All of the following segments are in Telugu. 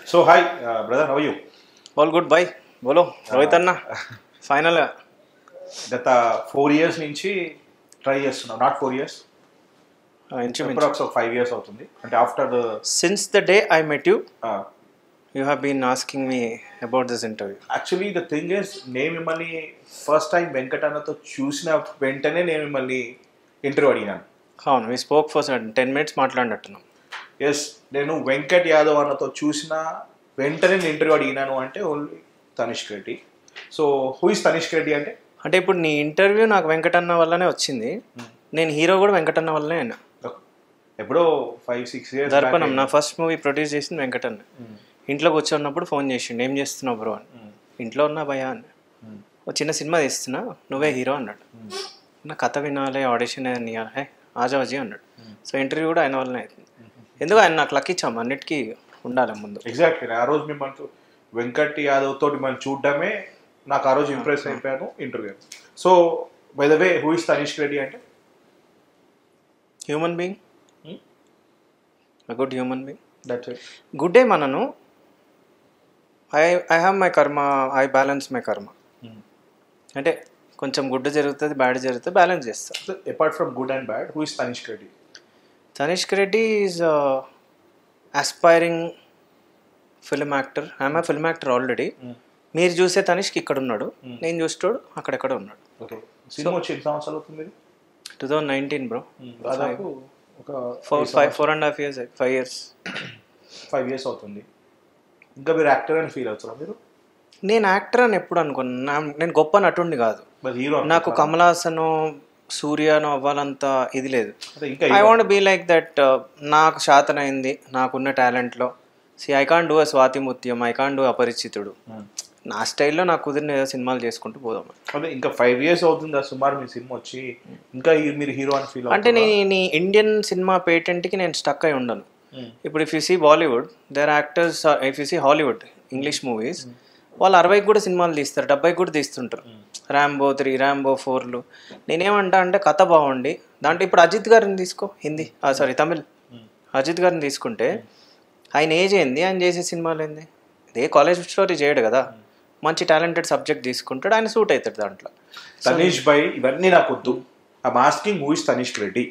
So hi brother how you all good bye బోలో రోహిత్ అన్న ఫైనల్ గత ఫోర్ ఇయర్స్ నుంచి ట్రై చేస్తున్నాం నాట్ ఫోర్ ఇయర్స్ ఇంచుమించు అప్రాక్స్ ఒక ఫైవ్ ఇయర్స్ అవుతుంది అంటే after since the day I met you you have been asking me about this interview actually the thing is నేను మిమ్మల్ని ఫస్ట్ టైం వెంకటన్నతో చూసిన వెంటనే నేను మిమ్మల్ని ఇంటర్వ్యూ అడిగినాను అవును మీ స్పోక్ ఫర్ టెన్ మినిట్స్ మాట్లాడినట్టున్నాం ఎస్ నేను వెంకట్ యాదవ్ అన్నతో చూసిన వెంటనే నేను ఇంటర్వ్యూ అడిగినాను అంటే only Tanishk Reddy so who is Tanishk Reddy అంటే అంటే ఇప్పుడు నీ ఇంటర్వ్యూ నాకు వెంకటన్న వల్లనే వచ్చింది నేను హీరో కూడా వెంకటన్న వల్లనే అయినా ఎప్పుడో ఫైవ్ సిక్స్ ఇయర్స్ దర్పణం నా ఫస్ట్ మూవీ ప్రొడ్యూస్ చేసింది వెంకటన్న ఇంట్లో కూర్చున్నప్పుడు ఫోన్ చేసిండు ఏం చేస్తున్నావు బ్రో అని ఇంట్లో ఉన్నా భయ అని ఒక చిన్న సినిమా తీస్తున్నా నువ్వే హీరో అన్నాడు నా కథ వినాలి ఆడిషన్ ఏదైనా ఇవ్వాలి హే ఆజావజీ అన్నాడు సో ఇంటర్వ్యూ కూడా ఆయన వల్లనే అవుతుంది ఎందుకు ఆయన నాకు లక్ ఇచ్చాము అన్నిటికీ ఉండాలి ముందు ఎగ్జాక్ట్లీ ఆ రోజు మిమ్మల్ని వెంకట్ యాదవ్ తోటి మనం చూడడమే నాకు ఆ రోజు ఇంప్రెస్ అయిపోయాను interview so by the way who is Tanishk Reddy అంటే human being good human being that's it good day మనను I I have my karma I balance my karma అంటే కొంచెం గుడ్ జరుగుతుంది బ్యాడ్ జరుగుతుంది బ్యాలెన్స్ చేస్తా apart from good and bad who is Tanishk Reddy Tanishk Reddy is aspiring film actor I'm a film actor already మీరు చూసే తనిష్క్ ఇక్కడ ఉన్నాడు నేను చూసేటోడు అక్కడెక్కడ ఉన్నాడు ఓకే సినిమా వచ్చి ఎన్ని సంవత్సరాలు అవుతుంది ఇది? టూ థౌజండ్ నైన్టీన్ బ్రో దాదాపు ఒక four five four and half years five years five years అవుతుంది ఇంకా మీరు యాక్టర్ అని ఫీల్ అవుతారా మీరు నేను యాక్టర్ అని ఎప్పుడు అనుకున్నా నేను గొప్ప నటుండి కాదు మరి హీరో నాకు కమలాసను సూర్యను అవ్వాలంత ఇది లేదు అదే ఇంకా I want be like that నాకు శాతనైంది నాకున్న టాలెంట్లో see I can do a Swathi Muthyam I can do అపరిచితుడు నా స్టైల్లో నాకు కుదిరిన ఏదో సినిమాలు చేసుకుంటూ పోదాం అదే ఇంకా ఫైవ్ ఇయర్స్ అవుతుంది సుమారు మీ సినిమా వచ్చి ఇంకా ఈ- మీరు హీరో అని ఫీల్ అంటే నేను నీ ఇండియన్ సినిమా పేటెంట్కి నేను స్టక్ అయి ఉండను ఇప్పుడు if you see Bollywood there actors if you see Hollywood English movies వాళ్ళు అరవైకి కూడా సినిమాలు తీస్తారు డెబ్బైకి కూడా తీస్తుంటారు ర్యాంబో త్రీ ర్యాంబో ఫోర్లు నేనేమంటా అంటే కథ బాగుండి దాంట్లో ఇప్పుడు అజిత్ గారిని తీసుకో హిందీ సారీ తమిళ్ అజిత్ గారిని తీసుకుంటే ఆయన ఏజ్ ఏంది ఆయన చేసే సినిమాలు ఏంది ఇదే కాలేజ్ స్టోరీ చేయడు కదా మంచి టాలెంటెడ్ సబ్జెక్ట్ తీసుకుంటాడు ఆయన సూట్ అవుతాడు దాంట్లో తనీష్ భాయ్ ఇవన్నీ నాకు వద్దు I asking who is Tanishk Reddy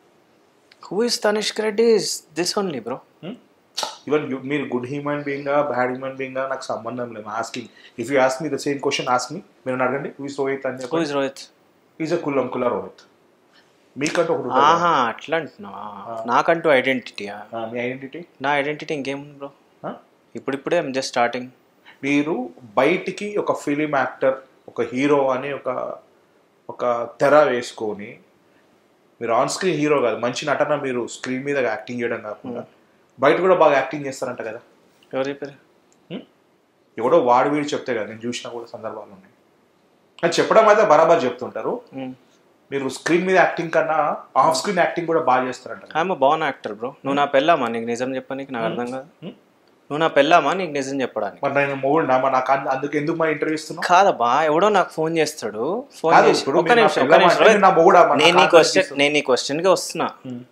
who is Tanishk Reddy is this only bro even మీరు good human being bad human being నాకు సంబంధం లేదు asking if you ask me the same question ask me మీరు నన్ను అడగండి హూ ఇస్ రోహిత్ అని హూ చెప్పి ఇస్ రోహిత్ ఈజ్ అ కుల్లం కుల్ల రోహిత్ మీకంటూ ఒకటి ఉంటుంది ఆహా అట్లా అంటున్నావా నాకంటూ ఐడెంటిటీయా ఆ, మీ ఐడెంటిటీ నా ఐడెంటిటీ ఇంకేముంది బ్రో ఇప్పుడిప్పుడే ఐమ్ జస్ట్ స్టార్టింగ్ మీరు బయటికి ఒక ఫిలిం యాక్టర్ ఒక హీరో అని ఒక ఒక తెర వేసుకొని మీరు ఆన్ స్క్రీన్ హీరో కాదు మంచి నటన మీరు స్క్రీన్ మీద యాక్టింగ్ చేయడం కాకుండా బయట కూడా బాగా యాక్టింగ్ చేస్తారంట కదా ఎవరు చెప్పారు హ్మ్? ఎవడో వాడు వీడు చెప్తే కదా నేను చూసిన కూడా సందర్భాలు ఉన్నాయి అది చెప్పడం అయితే బరాబర్ చెప్తుంటారు మీరు స్క్రీన్ మీద యాక్టింగ్ కన్నా ఆఫ్ స్క్రీన్ యాక్టింగ్ కూడా బాగా చేస్తారంట కదా. ఐఎమ్ బాన్ యాక్టర్ బ్రో నువ్వు నా పెళ్ళామా నీకు నిజం చెప్పడానికి నాకు అర్థం కాదు Hmm? నువ్వు నా పెళ్ళామా నీకు నిజం చెప్పడానికి మరి నేను మొగుడు నా మరి నాకు అంద- అందుకు ఎందుకు మా ఇంటర్వ్యూ ఇస్తున్నావు కాదబ్బా ఎవడో నాకు ఫోన్ చేస్తాడు ఫోన్ కాదు, చేసి ఇప్పుడు ఒక్క మీరు నా నిమిషం ఒక్క పెళ్ళామా నిమిషం అంటే మీరు నా మొగుడా? మరి నేను నాకు నీ ఆన్సర్ క్వశ్చన్ ఇస్తున్నావు. నేను నీ క్వశ్చన్కి వస్తున్నా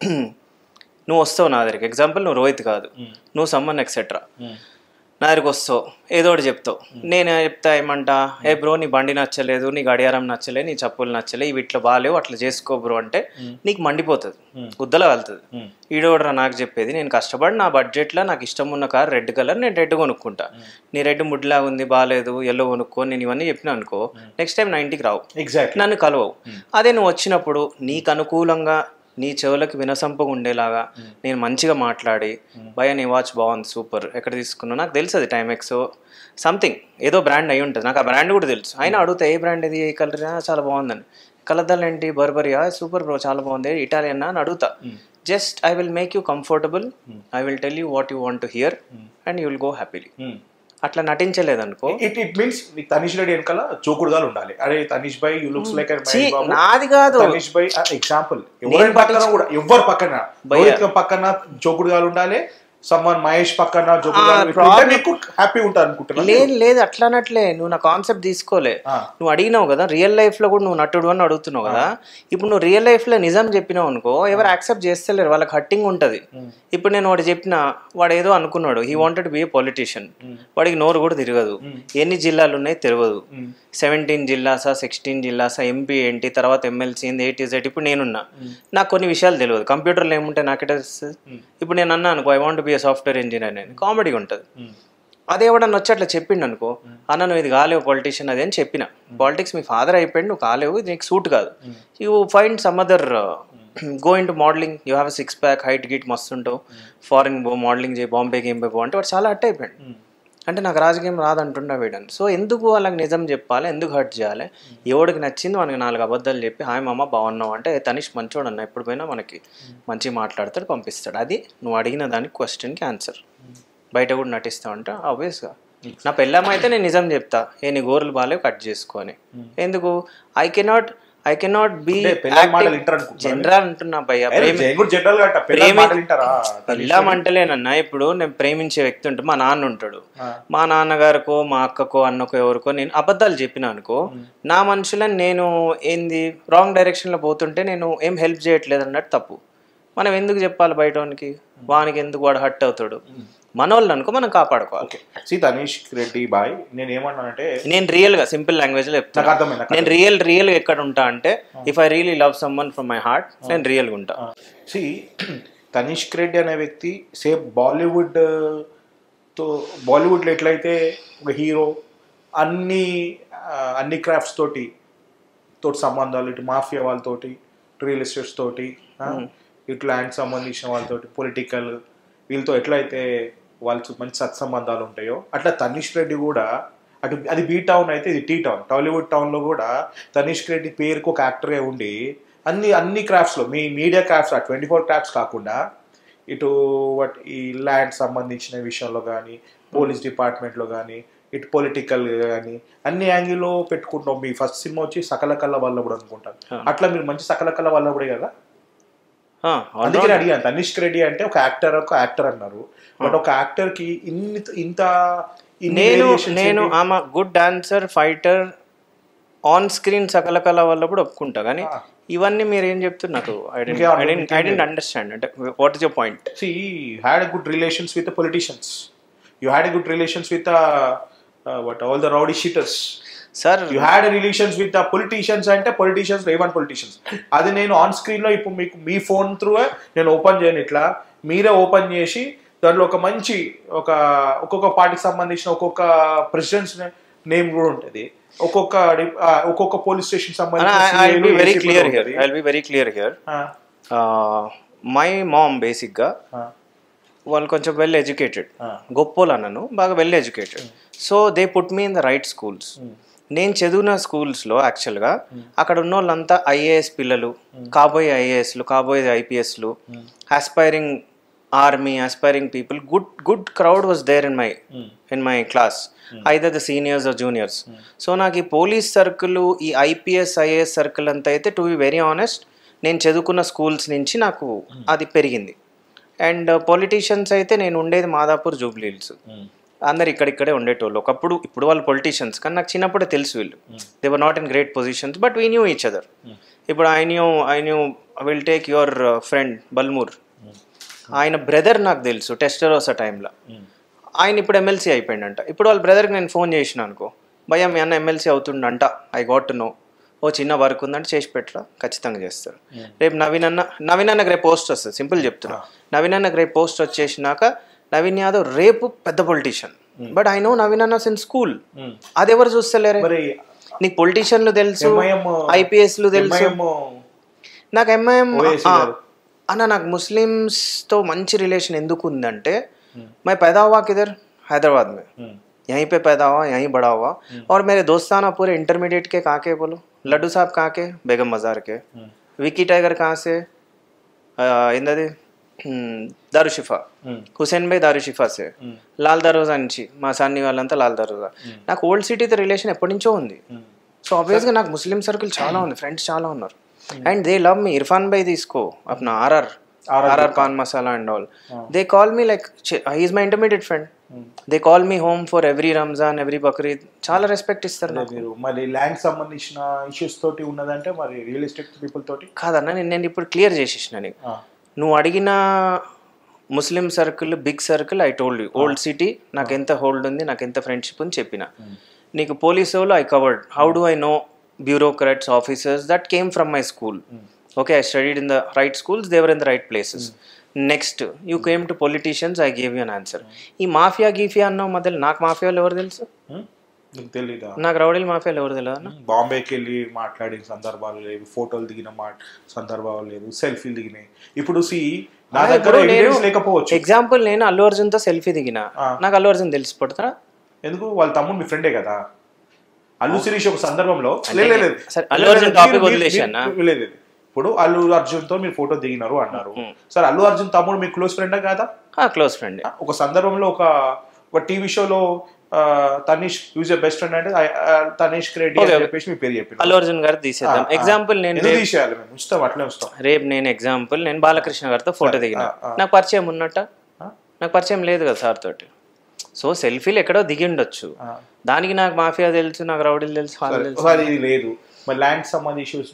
నువ్వు వస్తావు నా దగ్గరికి ఎగ్జాంపుల్ నువ్వు రోహిత్ కాదు నువ్వు సమ్మన్ ఎక్సెట్రా నా దగ్గరికి వస్తావు ఏదో ఒకటి చెప్తావు నేను చెప్తా ఏమంటా ఏ బ్రో నీ బండి నచ్చలేదు నీ గడియారం నచ్చలేదు నీ చెప్పులు నచ్చలే ఇవి ఇట్లా బాగాలేవు అట్లా చేసుకో బ్రో అంటే నీకు మండిపోతుంది గుద్దల వెళ్తుంది ఈడోడరా నాకు చెప్పేది నేను కష్టపడి నా బడ్జెట్లో నాకు ఇష్టం ఉన్న కార్ రెడ్ కలర్ నేను రెడ్ కొనుక్కుంటా నీ రెడ్ ముడ్లా ఉంది బాగాలేదు ఎల్లో కొనుక్కో నేను ఇవన్నీ చెప్పినా అనుకో నెక్స్ట్ టైం నా ఇంటికి రావు ఎగ్జాక్ట్లీ నన్ను కలవవు అదే నువ్వు వచ్చినప్పుడు నీకు అనుకూలంగా నీ చెవులకు వినసంపగా ఉండేలాగా నేను మంచిగా మాట్లాడి భయ నీ వాచ్ బాగుంది సూపర్ ఎక్కడ తీసుకున్నావు నాకు తెలుసు అది టైమెక్స్ సంథింగ్ ఏదో బ్రాండ్ అయి ఉంటుంది నాకు ఆ బ్రాండ్ కూడా తెలుసు అయినా అడుగుతా ఏ బ్రాండ్ ఇది ఏ కలర్ చాలా బాగుందని కలర్దాలు ఏంటి బర్బరియా సూపర్ బ్రో చాలా బాగుంది ఇటాలియన్ అని అడుగుతా just I will make you comfortable I will tell you what you want to hear and you will go happily అట్లా నటించలేదనుకో ఇట్ ఇట్ మీన్స్ నీకు తనీష్ రెడ్డి వెనకాల చోకుడుగాలు ఉండాలి అరే తనీష్ భాయ్ యూ లుక్స్ లైక్ ఛీ, నాది కాదు తనీష్ భాయ్ ఎగ్జాంపుల్ ఎవరి పక్కన కూడా ఎవరి పక్కన రోహిత్ పక్కన చోకుడుగాలు ఉండాలి సమ్మన్ మహేష్ పక్కన జోకు ఆ, గారు ఇట్లా problem- ఉంటే మీకు హ్యాపీ ఉంటారు అనుకుంటున్నా లేదు లేదు అట్లా అనట్లే నువ్వు నా కాన్సెప్ట్ తీసుకోలే ఆ. నువ్వు అడిగినావు కదా రియల్ లైఫ్ లో కూడా నువ్వు నటుడు అని అడుగుతున్నావు కదా ఇప్పుడు నువ్వు రియల్ లైఫ్ లో నిజం చెప్పినావు అనుకో ఎవరు యాక్సెప్ట్ చేస్తలేరు వాళ్ళకి హట్టింగ్ ఉంటది ఇప్పుడు నేను వాడు చెప్పిన వాడు ఏదో అనుకున్నాడు he wanted be a politician వాడికి నోరు కూడా తిరగదు ఎన్ని జిల్లాలు ఉన్నాయి తెలియదు సెవెంటీన్ జిల్లాసా సిక్స్టీన్ జిల్లాసా ఎంపీ ఏంటి తర్వాత ఎమ్మెల్సీ ఏంది ఎయిటీ జెడ్ ఇప్పుడు నేనున్నా నాకు కొన్ని విషయాలు తెలియదు కంప్యూటర్లో ఏముంటే నాకెట తెలుస్తుంది ఇప్పుడు నేను అన్నా అనుకో I want be a software engineer నేను కామెడీ ఉంటుంది అదే ఎవడన్నా వచ్చి అట్లా చెప్పిండు అనుకో అన్న నువ్వు ఇది కాలేవు పొలిటీషియన్ అది అని చెప్పిన పాలిటిక్స్ మీ ఫాదర్ అయిపోయింది నువ్వు కాలేవు ఇది నీకు సూట్ కాదు you find some other go in to modelling you have six pack height గిట్ మస్తు ఉంటావు ఫారిన్ పో మోడలింగ్ చేయి బాంబే గేమ్ పో అంటే వాడు చాలా హట్ అయిపోయాడు అంటే నాకు రాజకీయం రాదంటుండే వీడని సో ఎందుకు వాళ్ళకి నిజం చెప్పాలి ఎందుకు హర్ట్ చేయాలి ఎవడికి నచ్చింది మనకి నాలుగు అబద్ధాలు చెప్పి హాయ్ మామ బాగున్నావు అంటే "ఏ, తనిష్ మంచోడు అన్న ఎప్పుడు పోయినా మనకి మంచి మాట్లాడతాడు పంపిస్తాడు అది నువ్వు అడిగిన దానికి క్వశ్చన్కి ఆన్సర్ బయట కూడా నటిస్తావు అంటే ఆబ్వియస్గా నా పెళ్ళమ్మ అయితే నేను నిజం చెప్తా ఏ నీ గోర్లు బాగాలేవు కట్ చేసుకొని ఎందుకు I cannot I cannot be అంటే పెళ్ళాం మాటలు వింటారు అనుకుంటున్నారా? జనరల్ అంటున్నా భయ్య జైన్ కూడా జనరల్ గా అంట పిల్లల ప్రేమి- మాటలు వింటారా పెళ్ళాం అంటలేనన్నా ఇప్పుడు నేను ప్రేమించే వ్యక్తి ఉంటే మా నాన్న ఉంటాడు మా నాన్నగారికో మా అక్కకో అన్నకో ఎవరికో నేను అబద్ధాలు చెప్పిన అనుకో నా మనుషులని నేను ఏంది రాంగ్ డైరెక్షన్ లో పోతుంటే నేను ఏం హెల్ప్ చేయట్లేదు అన్నట్టు తప్పు మనం ఎందుకు చెప్పాలి బయట వానికి వానికి ఎందుకు వాడు హట్ అవుతాడు మనోళ్ళు అనుకో మనం కాపాడుకోవాలి ఓకే సి తనీష్ రెడ్డి బాయ్ నేను ఏమన్నానంటే నేను రియల్ గా సింపుల్ లాంగ్వేజ్ లో నాకు చెప్తాను అర్థమైంది నాకు నేను రియల్ రియల్ ఎక్కడ ఉంటా అంటే if I really love someone from my heart నేను రియల్ గా ఉంటా సి తనిష్క్ రెడ్డి అనే వ్యక్తి సేమ్ బాలీవుడ్ తో బాలీవుడ్లో ఎట్లయితే ఒక హీరో అన్ని ఆ, అన్ని క్రాఫ్ట్స్ తోటి తోటి సంబంధాలు ఇటు మాఫియా వాళ్ళతోటి రియల్ ఎస్టేట్స్ తోటి ఆ, ఇటు ల్యాండ్ సంబంధించిన వాళ్ళతోటి పొలిటికల్ వీళ్ళతో ఎట్లయితే వాళ్ళతో మంచి సత్సంబంధాలు ఉంటాయో అట్లా తనిష్ రెడ్డి కూడా అటు అది బీ టౌన్ అయితే ఇది టీ టౌన్ టాలీవుడ్ టౌన్లో కూడా తనిష్క్ రెడ్డి పేరుకు ఒక యాక్టరే ఉండి అన్ని అన్ని క్రాఫ్ట్స్లో మీ మీడియా క్రాఫ్ట్స్ ఆ ట్వంటీ ఫోర్ క్రాఫ్ట్స్ కాకుండా ఇటు వాట్ ఈ ల్యాండ్ సంబంధించిన విషయంలో కానీ పోలీస్ డిపార్ట్మెంట్లో కానీ ఇటు పొలిటికల్ కానీ అన్ని యాంగిల్లో పెట్టుకుంటాం మీ ఫస్ట్ సినిమా వచ్చి సకల కళ్ళ వల్ల కూడా అనుకుంటాను అట్లా మీరు మంచి సకల కళ్ళ వల్ల కూడా కదా ఆ, అందుకే నేను అడిగాను తనిష్క్ రెడ్డి అంటే ఒక యాక్టర్ ఒక యాక్టర్ అన్నారు బట్ ఒక యాక్టర్ కి ఇన్ని ఇంత ఇన్ని నేను variations నేను ఏంటి? ఆమె good dancer fighter on screen సకల కళ వల్ల కూడా ఒప్పుకుంటా కానీ ఆ. ఇవన్నీ మీరు ఏం చెప్తున్నారు నాకు ఐ డెంట్ ఇంకేం I didn't I didn't understand అంటే what is your point See, you had a good relations with the politicians. You had a good relations with the uh, what all the rowdy shitters. Sir You had a relations with the politicians అంటే పొలిటీషియన్స్ రేవన్ పొలిటీషియన్స్ అది నేను ఆన్ స్క్రీన్ లో ఇప్పుడు మీకు మీ ఫోన్ త్రూ నేను ఓపెన్ చేయను ఇట్లా మీరే ఓపెన్ చేసి దాంట్లో ఒక మంచి ఒక ఒక్కొక్క పార్టీకి సంబంధించిన ఒక్కొక్క ప్రెసిడెంట్స్ నేమ్ కూడా ఉంటుంది ఒక్కొక్క డి- ఆ, ఒక్కొక్క police station I will be very clear here సంబంధించిన I will be very clear here my mom బేసిక్గా వాళ్ళు కొంచెం వెల్ ఎడ్యుకేటెడ్ గొప్పోలు అన్నను బాగా well educated so they put me in the right schools నేను చదివిన స్కూల్స్లో యాక్చువల్గా అక్కడ ఉన్న వాళ్ళంతా ఐఏఎస్ పిల్లలు కాబోయే ఐఏఎస్లు కాబోయే ఐపీఎస్లు aspiring army aspiring people good good crowd was there in my in my class either the seniors or juniors so నాకు ఈ పోలీస్ సర్కిల్ ఈ ఐపీఎస్ ఐఏఎస్ సర్కిల్ అంతా అయితే టు బి వెరీ ఆనెస్ట్ నేను చదువుకున్న స్కూల్స్ నుంచి నాకు అది పెరిగింది అండ్ పొలిటీషియన్స్ అయితే నేను ఉండేది మాదాపూర్ జూబ్లీహిల్స్ అందరు ఇక్కడిక్కడే ఉండేటోళ్ళు ఒకప్పుడు ఇప్పుడు వాళ్ళు పొలిటీషియన్స్ కానీ నాకు చిన్నప్పుడే తెలుసు వీళ్ళు they were not in great positions but we knew each other ఇప్పుడు I knew I knew will take your friend Balmoor ఆయన బ్రదర్ నాకు తెలుసు టెస్టరోసా టైంలో ఆయన ఇప్పుడు ఎమ్మెల్సీ అయిపోయిందంట ఇప్పుడు వాళ్ళ బ్రదర్కి నేను ఫోన్ చేసిన అనుకో భయ్యా మీ అన్న ఎమ్మెల్సీ అవుతుండంట ఐ గోట్ నో ఓ చిన్న వర్క్ ఉందంటే చేసి పెట్టరా ఖచ్చితంగా చేస్తారు రేపు నవీన్ అన్న నవీన్ అన్నకు రేపు పోస్ట్ వస్తుంది సింపుల్ చెప్తున్నా నవీన్ అన్నకు రేపు పోస్ట్ వచ్చేసినాక నవీన్ యాదవ్ రేపు పెద్ద politician but I know Naveen అన్న ఇన్ స్కూల్ అది ఎవరు చూస్తలేరే మరి నీకు పొలిటీషియన్లు తెలుసు MIM ఐపీఎస్లు తెలుసు MIM నాకు ఎంఐఎం ఓవైసీ గారు. అన్న నాకు ముస్లిమ్స్తో మంచి రిలేషన్ ఎందుకు ఉందంటే मैं पैदा हुआ किधर हैदराबाद में यहीं पे पैदा हुआ यहीं बड़ा हुआ और मेरे दोस्ताना पूरे इंटरमीडिएट के कहाँ के बोलो लड्डू साहब कहाँ के बेगम मज़ार के विकी टाइगर कहाँ से ఇందది దారుషిఫా హుసేన్ బై దారుషిఫా సే లాల్ దరోజా నుంచి మా సన్ని వాళ్ళంతా లాల్ దరోజా నాకు ఓల్డ్ సిటీతో రిలేషన్ ఎప్పటి నుంచో ఉంది సో ఆబ్వియస్గా నాకు ముస్లిం సర్కిల్ చాలా ఉంది ఫ్రెండ్స్ చాలా ఉన్నారు and they love me Irfan బై తీసుకో అప్నా ఆర్ఆర్ RR ఆర్ఆర్ కాన్ masala and all they call me like he's my intermediate friend they call me home for every Ramzan every Bakrid చాలా రెస్పెక్ట్ ఇస్తారు నాకు మీరు మరి ల్యాండ్ సంబంధించిన ఇష్యూస్ తోటి ఉన్నదంటే మరి రియల్ ఎస్టేట్ పీపుల్ తోటి కాదన్న నేను నేను ఇప్పుడు క్లియర్ చేసేసిన నీకు ఆ, నువ్వు అడిగిన Muslim circle big circle I told you old city నాకు ఎంత హోల్డ్ ఉంది నాకు ఎంత ఫ్రెండ్షిప్ ఉంది చెప్పిన నీకు పోలీస్ వాళ్ళు I covered how do I know bureaucrats officers that came from my school okay I studied in the right schools దేవర్ in the right places next you came to politicians I gave you an answer ఈ మాఫియా గీఫియా అన్నావు మధ్యలో నాకు మాఫియాలు ఎవరు తెలుసు ఉం? నీకు తెలీదా నాకు రౌడీలు మాఫియాలు ఎవరు తెలియదు అన్న బాంబేకి వెళ్ళి మాట్లాడిన సందర్భాలు లేవు ఫోటోలు దిగిన మా సందర్భాలు లేవు సెల్ఫీలు దిగినాయి ఇప్పుడు సి నా దగ్గర ఇప్పుడు నేను ఎవిడెన్స్ లేకపోవచ్చు ఎగ్జాంపుల్ నేను అల్లు అర్జున్తో సెల్ఫీ దిగిన ఆ. నాకు అల్లు అర్జున్ తెలిసిపోతుందా ఎందుకు వాళ్ళ తమ్ముడు మీ ఫ్రెండే కదా అల్లు శిరీష్ ఒక సందర్భంలో లేదు, లేదు, లేదు. సరే, అల్లు లేదు, అర్జున్ లేదు, topic మీరు- వదిలేసి మీరు- అన్న. లేదు, లేదు. ఇప్పుడు అల్లు అర్జున్ తో మీరు ఫోటో దిగినారు అన్నారు సరే అల్లు అర్జున్ తమ్ముడు మీ క్లోజ్ ఫ్రెండా కాదా క్లోజ్ ఫ్రెండ్ ఒక సందర్భంలో ఒక ఒక టీవీ షోలో ఆ, తనీష్ యూజ్ బెస్ట్ ఫ్రెండ్ అంటే ఆ, తనీష్ రెడ్డి అని చెప్పేసి మీ పేరు చెప్పిన అల్లు అర్జున్ గారు తీసేద్దాం ఎగ్జాంపుల్ నేను ఎందుకు రేపు- తీసేయాలి మేము ఉంచుతాం అట్లే ఉంచుతాం రేపు నేను ఎగ్జాంపుల్ నేను బాలకృష్ణ గారితో ఫోటో దిగిన ఆ, ఆ. నాకు పరిచయం ఉన్నట్ట ఆ? నాకు పరిచయం లేదు కదా సార్ తోటి సో సెల్ఫీలు ఎక్కడో దిగి ఉండొచ్చు ఆ. దానికి నాకు మాఫియా తెలుసు నాకు రౌడీలు తెలుసు వాళ్ళు సరే, తెలుసు ఒకసారి ఇది లేదు మరి ల్యాండ్ సంబంధించి issues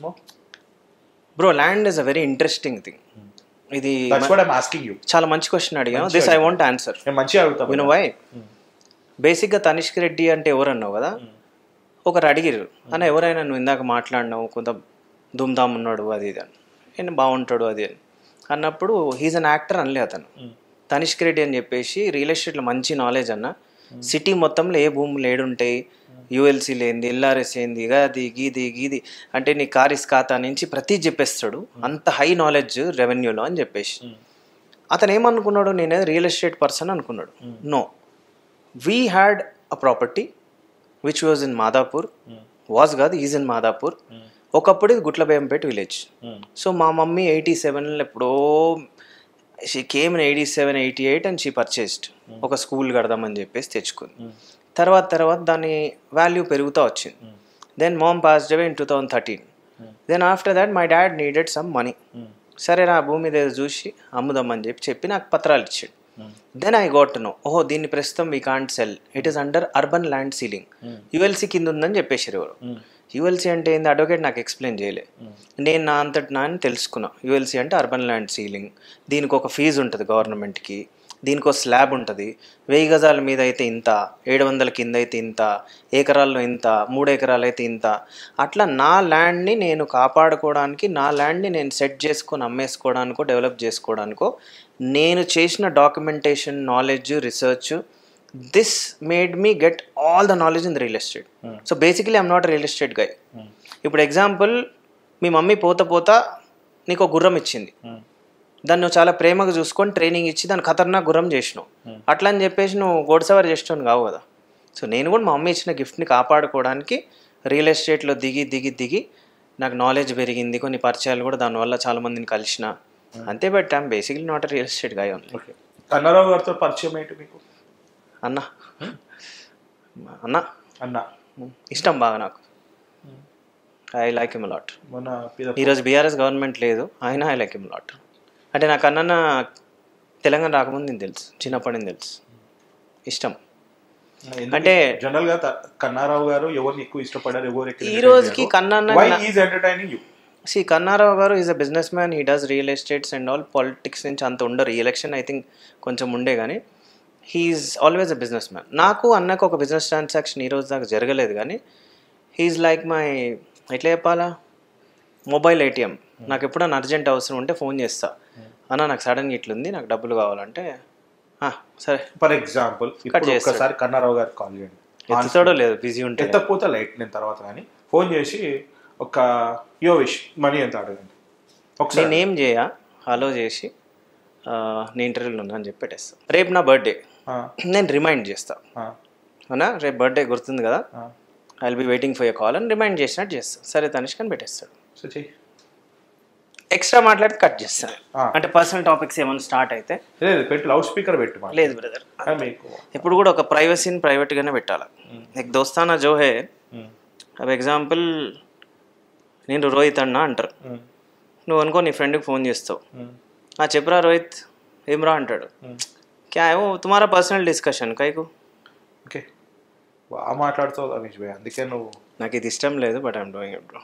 bro land is a very interesting thing ఇది that's what I'm asking you చాలా మంచి క్వశ్చన్ అడిగాను దిస్ ఐ వాంట్ ఆన్సర్ నేను మంచిగా అడుగుతాను విను వై బేసిక్గా తనిష్క్ రెడ్డి అంటే ఎవరు అన్నావు కదా ఒకరు అడిగిర్రు అన్న ఎవరైనా నువ్వు ఇందాక మాట్లాడినావు కొంత దుమ్దామ్ ఉన్నాడు అది ఇది అని నేను బాగుంటాడు అది అని అన్నప్పుడు హీజ్ అన్ యాక్టర్ అనలే అతను తనిష్క్ రెడ్డి అని చెప్పేసి రియల్ ఎస్టేట్లో మంచి నాలెడ్జ్ అన్న సిటీ మొత్తంలో ఏ భూములు ఏడుంటాయి యుఎల్సీ లేనిది ఎల్ఆర్ఎస్ ఏంది గది గీది గీది అంటే నీ కారిస్ ఖాతా నుంచి ప్రతి చెప్పేస్తాడు అంత హై నాలెడ్జ్ రెవెన్యూలో అని చెప్పేసి అతను ఏమనుకున్నాడు నేనే రియల్ ఎస్టేట్ పర్సన్ అనుకున్నాడు no we had a property which was in Madapur was కాదు ఈజ్ ఇన్ మాదాపూర్ ఒకప్పుడు ఇది గుట్లబేంపేట విలేజ్ సో మా మమ్మీ ఎయిటీ సెవెన్లో ఎప్పుడో she came in eighty seven eighty eight and she purchased ఒక స్కూల్ కడదామని చెప్పేసి తెచ్చుకుంది తర్వాత తర్వాత దాని వాల్యూ పెరుగుతూ వచ్చింది then mom passed away in two thousand thirteen then after that my dad needed some money సరే నా భూమి మీద చూసి అమ్ముదామని చెప్పి చెప్పి నాకు పత్రాలు ఇచ్చాడు దెన్ ఐ గోట్ నో ఓహో దీన్ని ప్రస్తుతం we can't sell it is under urban land ceiling ULC కింద ఉందని చెప్పేసారు ఎవరు యుఎల్సీ అంటే ఏంది అడ్వకేట్ నాకు ఎక్స్ప్లెయిన్ చేయలే నేను నా అంతటి నా అని తెలుసుకున్నా యుఎల్సీ అంటే అర్బన్ ల్యాండ్ సీలింగ్ దీనికి ఒక ఫీజు ఉంటుంది గవర్నమెంట్కి దీనికి ఒక స్లాబ్ ఉంటుంది వెయ్యి గజాల మీద అయితే ఇంత ఏడు వందల కింద అయితే ఇంత ఎకరాల్లో ఇంత మూడు ఎకరాలు అయితే ఇంత అట్లా నా ల్యాండ్ని నేను కాపాడుకోవడానికి నా ల్యాండ్ని నేను సెట్ చేసుకొని అమ్మేసుకోవడానికో డెవలప్ చేసుకోవడానికో నేను చేసిన documentation knowledge research this made me get all the knowledge in the real estate so basically I'm not real estate guy ఇప్పుడు ఎగ్జాంపుల్ మీ మమ్మీ పోత పోత నీకు ఒక గుర్రం ఇచ్చింది దాన్ని నువ్వు చాలా ప్రేమగా చూసుకొని ట్రైనింగ్ ఇచ్చి దాన్ని ఖతర్నాక్ గుర్రం చేసినావు అట్లా అని చెప్పేసి నువ్వు గోడసవారి చేస్తాను కావు కదా సో నేను కూడా మా మమ్మీ ఇచ్చిన గిఫ్ట్ని కాపాడుకోవడానికి రియల్ ఎస్టేట్లో దిగి దిగి దిగి నాకు నాలెడ్జ్ పెరిగింది కొన్ని పరిచయాలు కూడా దానివల్ల చాలా మందిని కలిసిన అంతే but I'm basically not real estate guy only okay Kannarao గారితో పరిచయం ఏంటి మీకు అన్న అన్న అన్న ఇష్టం బాగా నాకు ఐ లైక్ హిమ్ లాట్ మన పిద- ఈరోజు బీఆర్ఎస్ గవర్నమెంట్ లేదు ఆయన ఐ లైక్ హిమ్ లాట్ అంటే నాకు అన్న తెలంగాణ రాకముందు నేను తెలుసు చిన్నప్పటి నుంచి తెలుసు ఇష్టం ఎందుకు అంటే జనరల్ గా త- కన్నారావు గారు ఎవరిని ఎక్కువ ఇష్టపడారు ఎవరు ఎక్కువ ఈ రోజుకి కన్నన్న why is entertaining you see Kannarao గారు is a business man he does real estates and all politics నుంచి అంత ఉండరు ఈ ఎలక్షన్ ఐ థింక్ కొంచెం ఉండే కానీ he is always a business man నాకు అన్నకు ఒక బిజినెస్ ట్రాన్సాక్షన్ ఈ రోజు దాకా జరగలేదు కానీ హీఈస్ లైక్ మై ఎట్లా చెప్పాలా మొబైల్ ఏటీఎం నాకు ఎప్పుడైనా అర్జెంట్ అవసరం ఉంటే ఫోన్ చేస్తా అన్న నాకు సడన్గా ఇట్లుంది నాకు డబ్బులు కావాలంటే "ఆ, సరే ఫర్ ఎగ్జాంపుల్ ఇప్పుడు చేస్తాడు. ఒక్కసారి కన్నారావు గారికి కాల్ చేయండి ఎత్తుతాడో లేదు బిజీ ఉంటే ఎత్తకపోతే లైట్ నేను తర్వాత కానీ ఫోన్ చేసి ఒక యో విష్ మనీ ఎంత అడగండి ఒకసారి నేను ఏం చేయ హలో చేసి "ఆ, నేను ఇంటర్వ్యూలో ఉన్నా అని చెప్పి పెట్టేస్తా రేపు నా బర్త్డే ఆ, నేను రిమైండ్ చేస్తా ఆ, అవునా రేపు బర్త్డే గుర్తుంది కదా ఆ. I will be waiting for your call అని రిమైండ్ చేసినట్టు చేస్తా సరే తనిష్క్ అని పెట్టేస్తాడు సో చెయ్యి ఎక్స్ట్రా మాట్లాడి కట్ చేస్తాను ఆ. అంటే పర్సనల్ టాపిక్స్ ఏమైనా స్టార్ట్ అయితే లేదు పెట్టు లౌడ్ స్పీకర్ పెట్టు మాట లేదు బ్రదర్ మీకు ఇప్పుడు కూడా ఒక ప్రైవసీని ప్రైవేట్గానే పెట్టాలి నీకు దోస్తానా జో హే ఉమ్, అవి ఎగ్జాంపుల్ నేను రోహిత్ అన్న అంటారు ఉమ్, నువ్వు అనుకో నీ ఫ్రెండ్కి ఫోన్ చేస్తావు ఉమ్, ఆ చెప్పురా రోహిత్ ఏమ్రా అంటాడు క్యా ఏమో తుమారా పర్సనల్ డిస్కషన్ కైకు ఓకే బాగా మాట్లాడుతావు తనీష్ భాయ్ అందుకే నువ్వు నాకు ఇది ఇష్టం లేదు but I'm doing it bro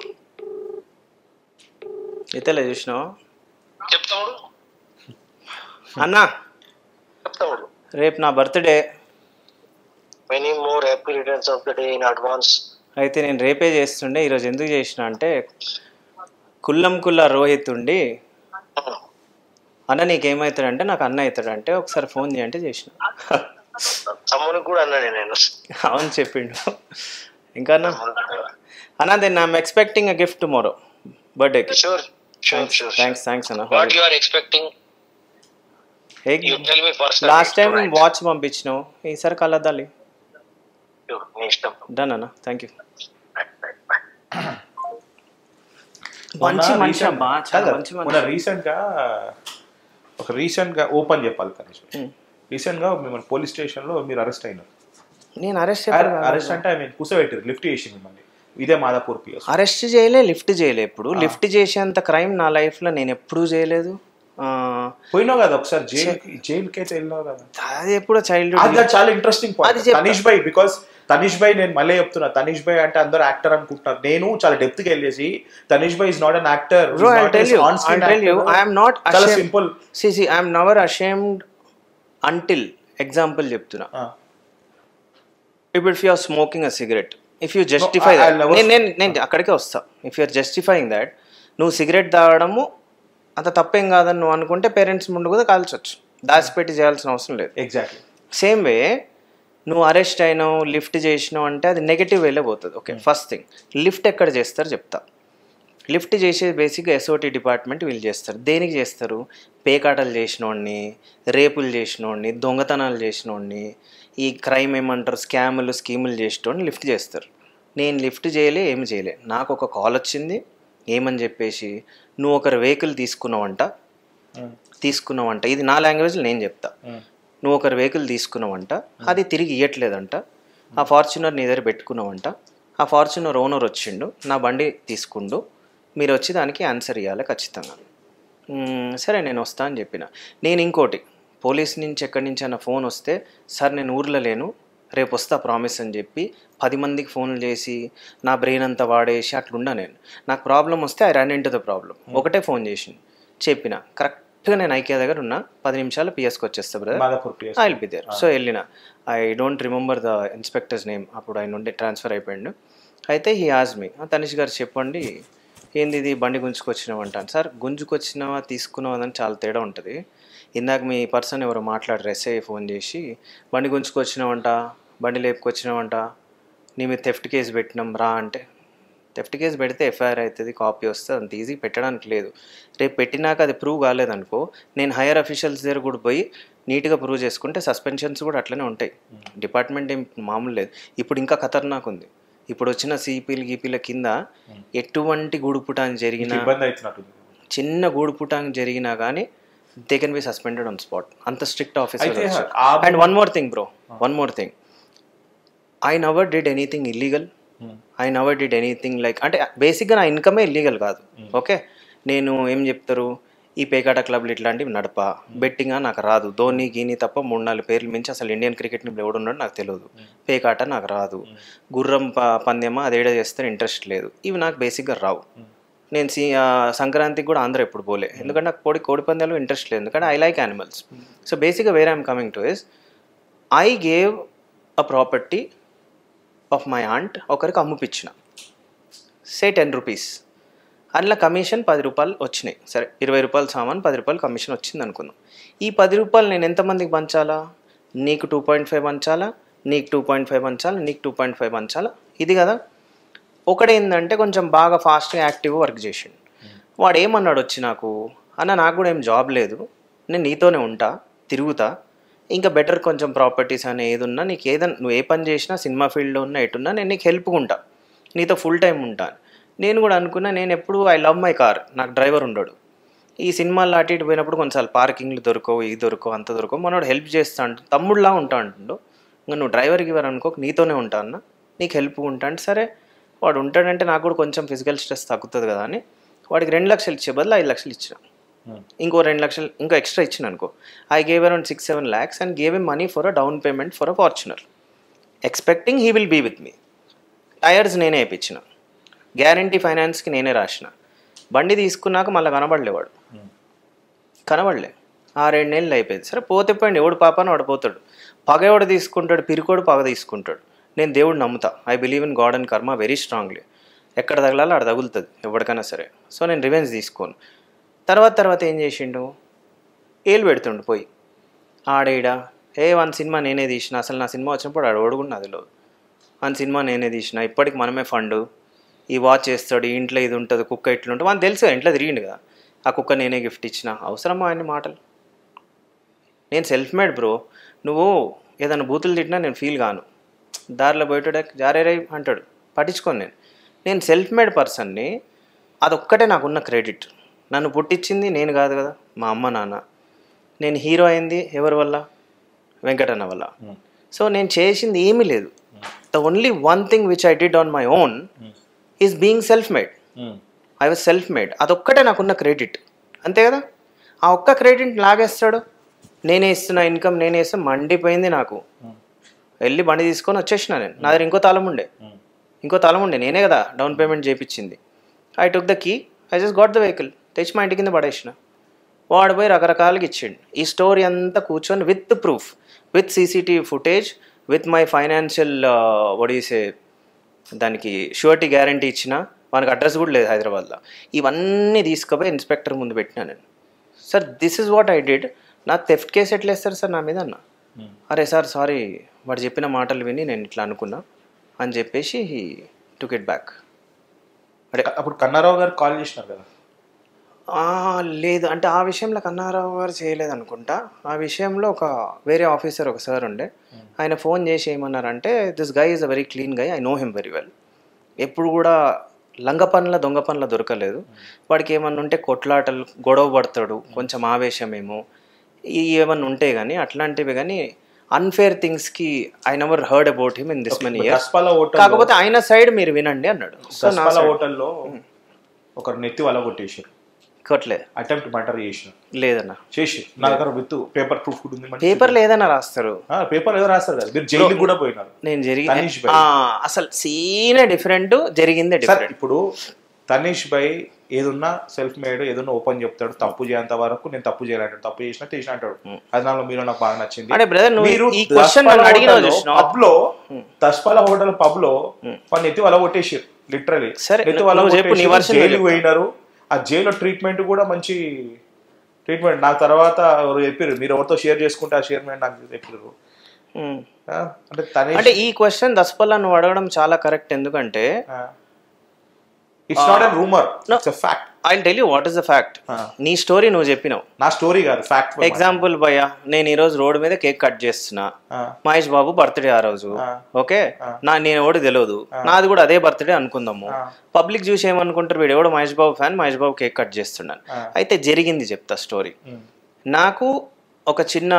ఇతలే చూసినావా చెప్తాడు అన్నా చెప్తాడు రేపు నా birthday many more happy returns of the day in advance అయితే నేను రేపే చేస్తుండే ఈరోజు ఎందుకు చేసిన అంటే కుల్లం కుల్ల రోహిత్ ఉండి అన్న నీకేమవుతాడంటే నాకు అన్న అవుతాడంటే ఒకసారి ఫోన్ చేయంటే చేసిన తమ్మునికి కూడా అన్నాను నేను అవును చెప్పిండు ఇంకా అన్న అన్న then I'm expecting a gift tomorrow బర్త్డేకి sure sure sure thanks thanks అన్న what you are expecting you tell me first last time watch పంపించినావు ఈసారి కలద్దాలి నీ ఇష్టం డన్ అన్న థ్యాంక్ యూ మొన్న మంచి మనిషి recent- అబ్బా చాలా కాదు, మంచి మొన్న మనిషి రీసెంట్ గా ఒక రీసెంట్ గా ఓపెన్ చెప్పాలి తనీష్ Hmm. రీసెంట్ గా మిమ్మల్ని పోలీస్ స్టేషన్ లో మీరు అరెస్ట్ అయినారు నేను అరెస్ట్ అరెస్ట్ అంటే ఐ మీన్ కూర్చోబెట్టారు లిఫ్ట్ చేసి మిమ్మల్ని ఇదే మాదాపూర్ పిఎస్ అరెస్ట్ చేయలే లిఫ్ట్ చేయలే ఎప్పుడు లిఫ్ట్ చేసేంత క్రైమ్ నా లైఫ్లో నేను ఎప్పుడూ చేయలేదు ఆ, పోయినావు కదా ఒకసారి జైలు జైలుకి అయితే వెళ్ళినావు కదా అది ఎప్పుడో అది చైల్డ్హుడ్ నాకు చాలా ఇంట్రెస్టింగ్ అది పాయింట్ చెప్తా. తనీష్ భాయ్ బికాస్ తనీష్ భాయ్ నేను మళ్ళీ చెప్తున్నా తనీష్ భాయ్ అంటే అందరూ యాక్టర్ అనుకుంటున్నారు నేను చాలా డెప్త్ కి వెళ్ళేసి తనీష్ భాయ్ is not an actor Bro, I'll tell you, I'll tell you, I am not చాలా ashamed. Simple see see I'm never ashamed until example చెప్తున్నా ఇప్పుడు if you are smoking a cigarette if you justify I- I'll never- నేను నేను నేను అక్కడికే వస్తా if you are justifying that నువ్వు సిగరెట్ తాగడము అంత తప్పేం కాదని నువ్వు అనుకుంటే పేరెంట్స్ ముందు కూడా కాల్చొచ్చు దాచిపెట్టి చేయాల్సిన అవసరం లేదు ఎగ్జాక్ట్లీ సేమ్ వే నువ్వు అరెస్ట్ అయినావు లిఫ్ట్ చేసినావు అంటే అది నెగిటివ్ వేలో పోతుంది ఓకే ఫస్ట్ థింగ్ లిఫ్ట్ ఎక్కడ చేస్తారు చెప్తా లిఫ్ట్ చేసేది బేసిక్గా ఎస్ఓటి డిపార్ట్మెంట్ వీళ్ళు చేస్తారు దేనికి చేస్తారు పేకాటలు చేసినోడిని రేపులు చేసినోడిని దొంగతనాలు చేసినోడిని ఈ క్రైమ్ ఏమంటారు స్కాములు స్కీములు చేసేటోడిని లిఫ్ట్ చేస్తారు నేను లిఫ్ట్ చేయలే ఏమి చేయలే నాకు ఒక కాల్ వచ్చింది ఏమని చెప్పేసి నువ్వు ఒకరి వెహికల్ తీసుకున్నావంట తీసుకున్నావంట ఇది నా లాంగ్వేజ్లో నేను చెప్తా నువ్వు ఒకరి వెహికల్ తీసుకున్నావంట అది తిరిగి ఇవ్వట్లేదంట ఆ ఫార్చునర్ నీ దగ్గర పెట్టుకున్నావంట ఆ ఫార్చునర్ ఓనర్ వచ్చిండు నా బండి తీసుకుండు మీరు వచ్చి దానికి ఆన్సర్ ఇవ్వాలి ఖచ్చితంగా మ్మ్, సరే నేను వస్తా అని చెప్పిన నేను ఇంకోటి పోలీస్ నుంచి ఎక్కడి నుంచి అన్న ఫోన్ వస్తే సార్ నేను ఊర్లో లేను రేపు వస్తా ప్రామిస్ అని చెప్పి పది మందికి ఫోన్లు చేసి నా బ్రెయిన్ అంతా వాడేసి అట్లుండా నేను నాకు ప్రాబ్లం వస్తే I run into the problem ఒకటే ఫోన్ చేసింది చెప్పిన కరెక్ట్గా నేను ఐకే దగ్గర ఉన్నా పది నిమిషాలు పిఎస్కి వచ్చేస్తా brother Madhapur PS I will be there so వెళ్ళిన I don't remember the inspector's name అప్పుడు ఆయన నుండి ట్రాన్స్ఫర్ అయిపోయిండు అయితే హీ ఆజ్ మీ తనిష్ గారు చెప్పండి ఏంది ఇది బండి గుంజుకొచ్చినావు అంటాను సార్ గుంజుకొచ్చినావా తీసుకున్నావా అని చాలా తేడా ఉంటుంది ఇందాక మీ పర్సన్ ఎవరో మాట్లాడారు ఎస్ఐ ఫోన్ చేసి బండి గుంజుకొచ్చినావంట బండి లేపుకొచ్చినావంట నీ మీద థెఫ్ట్ కేసు పెట్టినాం రా అంటే థెఫ్ట్ కేసు పెడితే ఎఫ్ఐఆర్ అవుతుంది కాపీ వస్తుంది అంత ఈజీ పెట్టడానికి లేదు రేపు పెట్టినాక అది ప్రూవ్ కాలేదనుకో నేను హైయర్ అఫీషియల్స్ దగ్గర కూడా పోయి నీట్గా ప్రూవ్ చేసుకుంటే సస్పెన్షన్స్ కూడా అట్లనే ఉంటాయి డిపార్ట్మెంట్ ఏం మామూలు లేదు ఇప్పుడు ఇంకా ఖతర్నాక్ ఉంది ఇప్పుడు వచ్చిన సిపిలు గీపీల కింద ఎటువంటి గూడుపుటాన్ని జరిగినా ఇబ్బంది అవుతున్నట్టుంది చిన్న గూడుపుటానికి జరిగినా కానీ they can be suspended on spot అంత స్ట్రిక్ట్ ఆఫీసర్ అయితే ఆ- and one more thing bro one more thing I never did anything illegal I never did anything like అంటే బేసిక్గా నా ఇన్కమే ఇల్లీగల్ కాదు ఓకే నేను ఏం చెప్తారు ఈ పేకాట క్లబ్లు ఇట్లాంటివి నడప బెట్టింగ్ నాకు రాదు ధోని గీని తప్ప మూడు నాలుగు పేర్లు మించి అసలు ఇండియన్ క్రికెట్ ఇప్పుడు ఎవడున్నాడు నాకు తెలియదు పేకాట నాకు రాదు గుర్రం ప పందెమా అదేడా చేస్తే ఇంట్రెస్ట్ లేదు ఇవి నాకు బేసిక్గా రావు నేను సి ఆ, సంక్రాంతికి కూడా ఆంధ్ర ఎప్పుడు పోలే ఎందుకంటే నాకు కోడి కోడి పందాలు ఇంట్రెస్ట్ లేదు ఎందుకంటే ఐ లైక్ యానిమల్స్ సో బేసిక్గా వేరే I'm coming to is I gave a property of my aunt ఒకరికి అమ్ముపిచ్చిన సే టెన్ రూపీస్ అందులో కమిషన్ పది రూపాయలు వచ్చినాయి సరే ఇరవై రూపాయలు సామాన్ పది రూపాయలు కమిషన్ వచ్చింది అనుకుందాం ఈ పది రూపాయలు నేను ఎంతమందికి పంచాలా నీకు టూ పాయింట్ ఫైవ్ పంచాలా నీకు టూ పాయింట్ ఫైవ్ పంచాలా నీకు టూ పాయింట్ ఫైవ్ పంచాలా ఇది కదా ఒకడేందంటే కొంచెం బాగా ఫాస్ట్గా యాక్టివ్ వర్క్ చేసిండు వాడు ఏమన్నాడు వచ్చి నాకు అన్న నాకు కూడా ఏం జాబ్ లేదు నేను నీతోనే ఉంటా తిరుగుతా ఇంకా బెటర్ కొంచెం ప్రాపర్టీస్ అని ఏది ఉన్నా నీకు ఏదన్నా నువ్వు ఏ పని చేసినా సినిమా ఫీల్డ్లో ఉన్నా ఎటున్నా నేను నీకు హెల్ప్గా ఉంటా నీతో ఫుల్ టైం ఉంటాను నేను కూడా అనుకున్నా నేను ఎప్పుడు ఐ లవ్ మై కార్ నాకు డ్రైవర్ ఉండడు ఈ సినిమాల్లో అటు ఇటు పోయినప్పుడు కొన్నిసార్లు పార్కింగ్లు దొరకవు ఇది దొరకవు అంత దొరకవు మనోడు హెల్ప్ చేస్తా అంటు తమ్ముడులా ఉంటా అంటుండు ఇంకా నువ్వు డ్రైవర్కి ఇవ్వరు అనుకో నీతోనే ఉంటా అన్న నీకు హెల్ప్ ఉంటా అంటే సరే వాడు ఉంటాడంటే నాకు కూడా కొంచెం ఫిజికల్ స్ట్రెస్ తగ్గుతుంది కదా అని వాడికి రెండు లక్షలు ఇచ్చే బదులు ఐదు లక్షలు ఇచ్చిన ఇంకో రెండు లక్షలు ఇంకో ఎక్స్ట్రా ఇచ్చిన అనుకో I gave around six seven lakhs and gave em money for a down payment for a Fortuner expecting he will be with me tyres నేనే వేయించిన గ్యారంటీ ఫైనాన్స్కి నేనే రాసిన బండి తీసుకున్నాక మళ్ళీ కనబడలేవాడు కనబడలే ఆ రెండు నెలలు అయిపోయింది సరే పోతే పోయింది ఎవడు పాపాన వాడు పోతాడు పగ ఎవడు తీసుకుంటాడు పిరికోడు పగ తీసుకుంటాడు నేను దేవుడు నమ్ముతా I believe in God and karma very strongly ఎక్కడ తగలాలో ఆడ తగులుతుంది ఎవరికైనా సరే సో నేను రివెంజ్ తీసుకోను తర్వాత తర్వాత ఏం చేసిండు ఏలు పెడుతుండు పోయి ఆడేడ ఏ వన్ సినిమా నేనే తీసిన అసలు నా సినిమా వచ్చినప్పుడు ఆడ ఓడుకున్న అదిలో వన్ సినిమా నేనే తీసిన ఇప్పటికి మనమే ఫండ్ ఈ వాచ్ చేస్తాడు ఈ ఇంట్లో ఇది ఉంటుంది కుక్క ఇట్లా ఉంటుంది మనకు తెలుసు కదా, ఇంట్లో తిరిగిండు కదా ఆ కుక్క నేనే గిఫ్ట్ ఇచ్చిన అవసరమా అన్ని మాటలు నేను సెల్ఫ్ మేడ్ బ్రో నువ్వు ఏదైనా బూతులు తిట్టినా నేను ఫీల్ కాను దారిలో పోయేటాడు జారేరై అంటాడు పట్టించుకోను నేను నేను సెల్ఫ్ మేడ్ పర్సన్ని అదొక్కటే నాకున్న క్రెడిట్ నన్ను పుట్టించింది నేను కాదు కదా మా అమ్మ నాన్న నేను హీరో అయింది ఎవరి వల్ల వెంకటన్న వల్ల సో నేను చేసింది ఏమీ లేదు the only one thing which I did on my own is being self made I was self made అదొక్కటే నాకున్న క్రెడిట్ అంతే కదా ఆ ఒక్క క్రెడిట్ లాగేస్తాడు నేనే ఇస్తున్నా ఇన్కమ్ నేనే ఇస్తా మండిపోయింది నాకు వెళ్ళి బండి తీసుకొని వచ్చేసిన నేను నా దగ్గర ఇంకో తాళం ఉండే ఇంకో తాళం ఉండే నేనే కదా డౌన్ పేమెంట్ చేయించింది I took the key I just got the vehicle తెచ్చి మా ఇంటి కింద పడేసిన వాడు పోయి రకరకాలుగా ఇచ్చిండు ఈ స్టోరీ అంతా కూర్చొని with proof with CCTV footage with my financial ఒడిసే దానికి షూరిటీ గ్యారంటీ ఇచ్చిన మనకు అడ్రస్ కూడా లేదు హైదరాబాద్లో ఇవన్నీ తీసుకుపోయి ఇన్స్పెక్టర్ ముందు పెట్టినా నేను sir this is what I did నా థెఫ్ట్ కేసు ఎట్లా వేస్తారు సార్ నా మీద అన్న అరే సార్ సారీ వాడు చెప్పిన మాటలు విని నేను ఇట్లా అనుకున్నా అని చెప్పేసి టుక్ ఇట్ బ్యాక్ అప్పుడు కన్నారావు గారు కాల్ చేసినారు కదా ఆ, లేదు అంటే ఆ విషయంలో కన్నారావు గారు చేయలేదు అనుకుంటా ఆ విషయంలో ఒక వేరే ఆఫీసర్ ఒక సార్ ఉండే ఆయన ఫోన్ చేసి ఏమన్నారంటే this guy is a very clean guy I know him very well ఎప్పుడు కూడా లంగ పనుల దొంగ పనుల దొరకలేదు వాడికి ఏమన్నా ఉంటే కొట్లాటలు గొడవ పడతాడు కొంచెం ఆవేశమేమో ఈ ఏమన్నా ఉంటే కానీ అట్లాంటివి కానీ అన్ఫేర్ థింగ్స్కి I never heard about him in this many years Daspalla hotel కాకపోతే ఆయన సైడ్ మీరు వినండి అన్నాడు సో నా దస్పాల హోటల్లో ఒకరు నెత్తి వల కొట్టేసారు కొట్లే అటెంప్ట్ మర్డర్ చేసిన లేదన్నా చేసి నా దగ్గర విత్ పేపర్ ప్రూఫ్ కూడా ఉంది మంచి- పేపర్లు ఏదైనా రాస్తారు ఆ, పేపర్ ఏదో రాస్తారు కదా మీరు జైలు కూడా పోయినారు నేను జరిగి తనీష్ భాయ్. ఆ, అసలు సీనే డిఫరెంట్ జరిగిందే సార్ డిఫరెంట్ ఇప్పుడు తనీష్ భాయ్ ఏదున్నా సెల్ఫ్ మేడ్ ఏదన్నా ఓపెన్ చెప్తాడు తప్పు చేయంత వరకు నేను తప్పు చేయాలంటాడు తప్పు చేసినా చేసిన అంటాడు అది నాలో మీరు నాకు బాగా నచ్చింది అంటే బ్రదర్ నువ్వు మీరు ఈ క్వశ్చన్ నన్ను అడిగినావు చూసినావు పబ్ లో దస్పాల హోటల్ పబ్ లో వాళ్ళు నెత్తి వల కొట్టేసారు లిటరలీ సరే, నెత్తి వల నువ్వు చెప్పు, నీ కొట్టేసి version నువ్వు జైలు చెప్పు. పోయినారు ఆ జైల్లో ట్రీట్మెంట్ కూడా మంచి ట్రీట్మెంట్ నాకు తర్వాత ఎవరు చెప్పారు మీరు ఎవరితో షేర్ చేసుకుంటే ఆ షేర్ నాకు చెప్పారు ఉమ్. ఆ, అంటే తనే అంటే ఈ క్వశ్చన్ దస్పల్లా నువ్వు అడగడం చాలా కరెక్ట్ ఎందుకంటే it's not an rumour it's a fact I tell you what is the fact నీ స్టోరీ నువ్వు చెప్పినావు నా స్టోరీ కాదు ఫ్యాక్ట్ ఎగ్జాంపుల్ భయ్య నేను ఈ రోజు రోడ్డు మీద కేక్ కట్ చేస్తున్నా మహేష్ బాబు బర్త్డే ఆ రోజు ఓకే నా నేను ఎవడు తెలియదు నాది కూడా అదే బర్త్డే అనుకుందాము పబ్లిక్ చూసి ఏమనుకుంటారు వీడు ఎవడు Mahesh Babu fan Mahesh Babu cake cut చేస్తున్నాను అయితే జరిగింది చెప్తా స్టోరీ నాకు ఒక చిన్న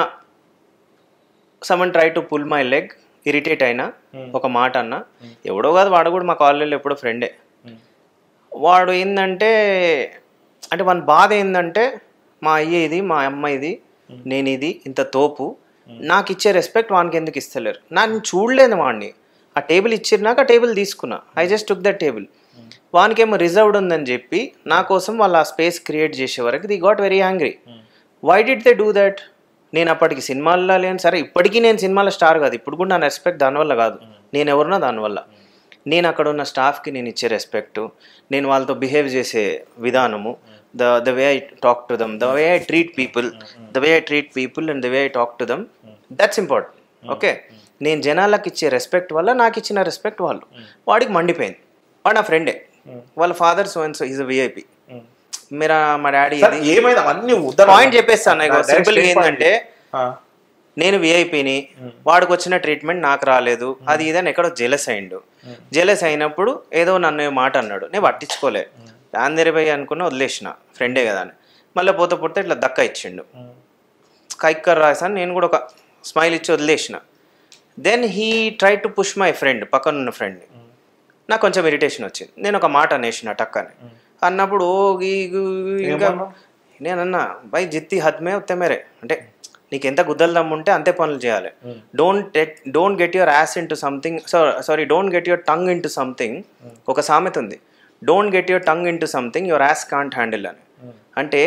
someone try to pull my leg irritate అయినా ఒక మాట అన్న ఎవడో కాదు వాడు కూడా మా కాలేజీలో ఎప్పుడో ఫ్రెండే వాడు ఏంటంటే అంటే మన బాధ ఏంటంటే మా అయ్య ఇది మా అమ్మ ఇది నేను ఇది ఇంత తోపు నాకు ఇచ్చే రెస్పెక్ట్ వానికి ఎందుకు ఇస్తలేరు నేను చూడలేదు వాడిని ఆ టేబుల్ ఇచ్చినాక ఆ టేబుల్ తీసుకున్నా I just took that table వానికేమో రిజర్వ్డ్ ఉందని చెప్పి నా కోసం వాళ్ళు ఆ స్పేస్ క్రియేట్ చేసే వరకు they got very angry why did they do that నేను అప్పటికి సినిమాల్లో లేను సరే ఇప్పటికీ నేను సినిమాలో స్టార్ కాదు ఇప్పుడు కూడా నా రెస్పెక్ట్ దానివల్ల కాదు నేను ఎవరున్నా దానివల్ల నేను అక్కడ ఉన్న స్టాఫ్కి నేను ఇచ్చే రెస్పెక్ట్ నేను వాళ్ళతో బిహేవ్ చేసే విధానము the the way I talk to them the way I treat people the way I treat people and the way I talk to them that's important okay నేను జనాలకు ఇచ్చే రెస్పెక్ట్ వల్ల నాకు ఇచ్చిన రెస్పెక్ట్ వాళ్ళు వాడికి మండిపోయింది వాడు నా ఫ్రెండే వాళ్ళ father so and so is a VIP మీరా మా డాడీ సార్ ఏమైంది అవన్నీ ఉద్దరణ. పాయింట్ చెప్పేస్తాను Direct సింపుల్ straight point. ఏంటంటే ఆ, నేను విఐపిని వాడికి వచ్చిన ట్రీట్మెంట్ నాకు రాలేదు అది ఇదని ఎక్కడో జెలస్ అయిండు జెలస్ అయినప్పుడు ఏదో నన్ను ఏ మాట అన్నాడు నేను పట్టించుకోలే ఆంధ్రబాయి అనుకుని వదిలేసిన ఫ్రెండే కదా అని మళ్ళీ పోతే పోతే ఇట్లా దక్క ఇచ్చిండు కైక్కర్ రాసాను నేను కూడా ఒక స్మైల్ ఇచ్చి వదిలేసిన then he try to push my friend పక్కన ఉన్న ఫ్రెండ్ని నాకు కొంచెం ఇరిటేషన్ వచ్చింది నేను ఒక మాట అనేసిన టక్కని అన్నప్పుడు ఓ గీ గు ఇంకా ఏమన్నావు? నేనన్నా బై జిత్తి హద్మే ఉత్తే మేరే అంటే నీకు ఎంత గుద్దలు దమ్ముంటే అంతే పనులు చేయాలి don't don't get your ass into something sorry don't get your tongue into something ఒక సామెత ఉంది don't get your tongue into something your ass can't handle అని అంటే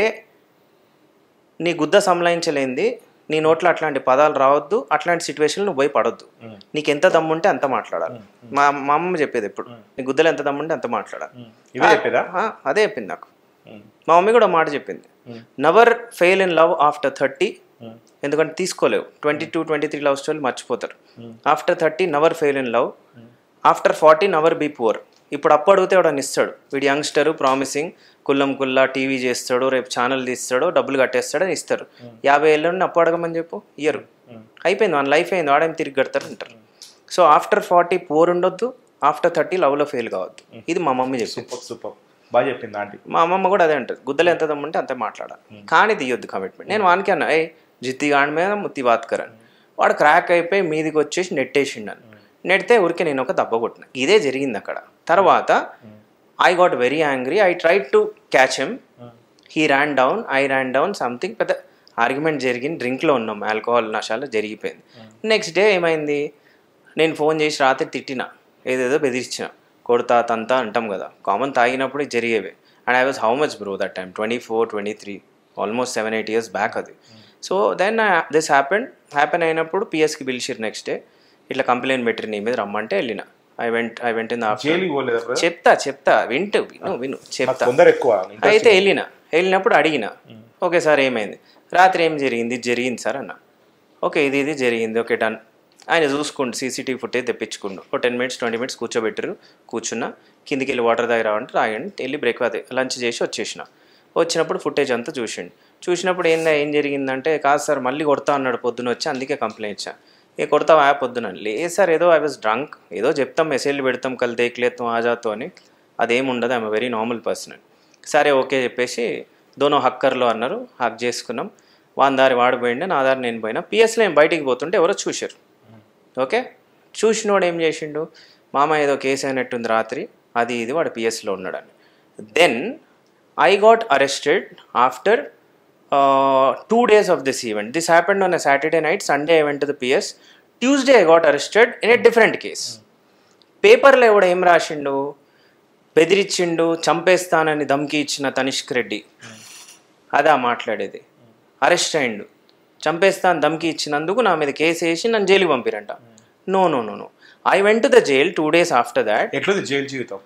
నీ గుద్ద సంలయించలేంది నీ నోట్లో అట్లాంటి పదాలు రావద్దు అట్లాంటి సిచ్యువేషన్లు నువ్వు పోయి పడొద్దు నీకు ఎంత దమ్ముంటే అంత మాట్లాడాలి మా మా అమ్మ చెప్పేది ఎప్పుడు నీ గుద్దలు ఎంత దమ్ముంటే అంత మాట్లాడాలి ఇదే చెప్పేదా ఆ, అదే చెప్పింది నాకు మా మమ్మీ కూడా మాట చెప్పింది never fail in love after thirty ఎందుకంటే తీసుకోలేవు twenty two twenty three love story మర్చిపోతారు after thirty never fail in love after forty never be poor ఇప్పుడు అప్పు అడిగితే వాడు ఇస్తాడు వీడు యంగ్స్టర్ ప్రామిసింగ్ కుల్లం కుల్లా టీవీ చేస్తాడు రేపు ఛానల్ తీస్తాడు డబ్బులు కట్టేస్తాడు అని ఇస్తారు యాభై ఏళ్ళ నుండి అప్పు అడగమని చెప్పు ఇయ్యరు అయిపోయింది మన లైఫ్ అయింది వాడేం తిరిగి కడతారు అంటారు సో ఆఫ్టర్ ఫార్టీ పోర్ ఉండొద్దు ఆఫ్టర్ థర్టీ లవ్లో ఫెయిల్ కావద్దు ఇది మా మమ్మీ చెప్పింది సూపర్ సూపర్ బాగా చెప్పింది ఆంటీ మా అమ్మమ్మ కూడా అదే అంటది గుద్దలు ఎంత దమ్ముంటే అంతే మాట్లాడాలి కానీ తీయొద్దు కమిట్మెంట్ నేను వానికి అన్నా ఏ జిత్తి గాడి మీద ముత్తి బాత్కర్ అని వాడు క్రాక్ అయిపోయి మీదికి వచ్చేసి నెట్టేసిండు అని నెడితే ఊరికే నేను ఒక దెబ్బ కొట్టిన ఇదే జరిగింది అక్కడ తర్వాత I got very angry I try to catch him he ran down I ran down something పెద్ద ఆర్గ్యుమెంట్ జరిగింది డ్రింక్లో ఉన్నాం ఆల్కహాల్ నషాలో జరిగిపోయింది నెక్స్ట్ డే ఏమైంది నేను ఫోన్ చేసి రాత్రి తిట్టిన ఏదేదో బెదిరించిన కొడతా తంతా అంటాం కదా కామన్ తాగినప్పుడు ఇది జరిగేవి and I was how much bro that time twenty four twenty three almost seven eight years back అది so then this happen happen అయినప్పుడు పిఎస్కి పిలిచిరు నెక్స్ట్ డే ఇట్లా కంప్లైంట్ పెట్టిరు నీ మీద రమ్మంటే వెళ్ళిన I went I went in జైలుకి పోలేదా brother? చెప్తా చెప్తా వింటు విను విను చెప్తా కొందరు ఎక్కువ అయితే వెళ్ళిన వెళ్ళినప్పుడు అడిగిన ఓకే సార్ ఏమైంది రాత్రి ఏం జరిగింది ఇది జరిగింది సార్ అన్న ఓకే ఇది ఇది జరిగింది ఓకే డన్ ఆయన చూసుకోండి సీసీటీవీ ఫుటేజ్ తెప్పించుకుండు ఒక టెన్ మినిట్స్ ట్వంటీ మినిట్స్ కూర్చోబెట్టరు కూర్చున్నా కిందికి వెళ్ళి వాటర్ దగ్గర రావంటే రాయండి వెళ్ళి బ్రేక్ఫాస్ట్ లంచ్ చేసి వచ్చేసిన వచ్చినప్పుడు ఫుటేజ్ అంతా చూసిండు చూసినప్పుడు ఏందా ఏం జరిగిందంటే కాదు సార్ మళ్ళీ కొడతా అన్నాడు పొద్దున వచ్చి అందుకే కంప్లైంట్ ఇచ్చా ఏ కొడతావా ఆ పొద్దున లేదు సార్ ఏదో ఐ వాజ్ డ్రంక్ ఏదో చెప్తాం మెసేజ్లు పెడతాం కల్ దేక్లేతాం ఆజాతో అని అదేం ఉండదు ఐఎమ్ వెరీ నార్మల్ పర్సన్ సరే ఓకే చెప్పేసి దోనో హక్కర్లో అన్నారు హక్ చేసుకున్నాం వాని దారి వాడు పోయిండే నా దారి నేను పోయినా పిఎస్లో ఏం బయటికి పోతుంటే ఎవరో చూశారు ఓకే చూసినోడు ఏం చేసిండు మామ ఏదో కేసు అయినట్టుంది రాత్రి అది ఇది వాడు పిఎస్లో ఉన్నాడని then I got arrested after two days of this event this happened on a Saturday night Sunday I went to the PS Tuesday I got arrested in a different case పేపర్లో ఎవడు ఏం రాసిండు బెదిరించిండు చంపేస్తానని ధమ్కి ఇచ్చిన తనిష్క్ రెడ్డి అదా మాట్లాడేది అరెస్ట్ అయిండు చంపేస్తాను ధమ్కి ఇచ్చినందుకు నా మీద కేసు వేసి నన్ను జైలుకి పంపిరంట no no no no I went to the jail two days after that ఎట్లుంది జైలు జీవితం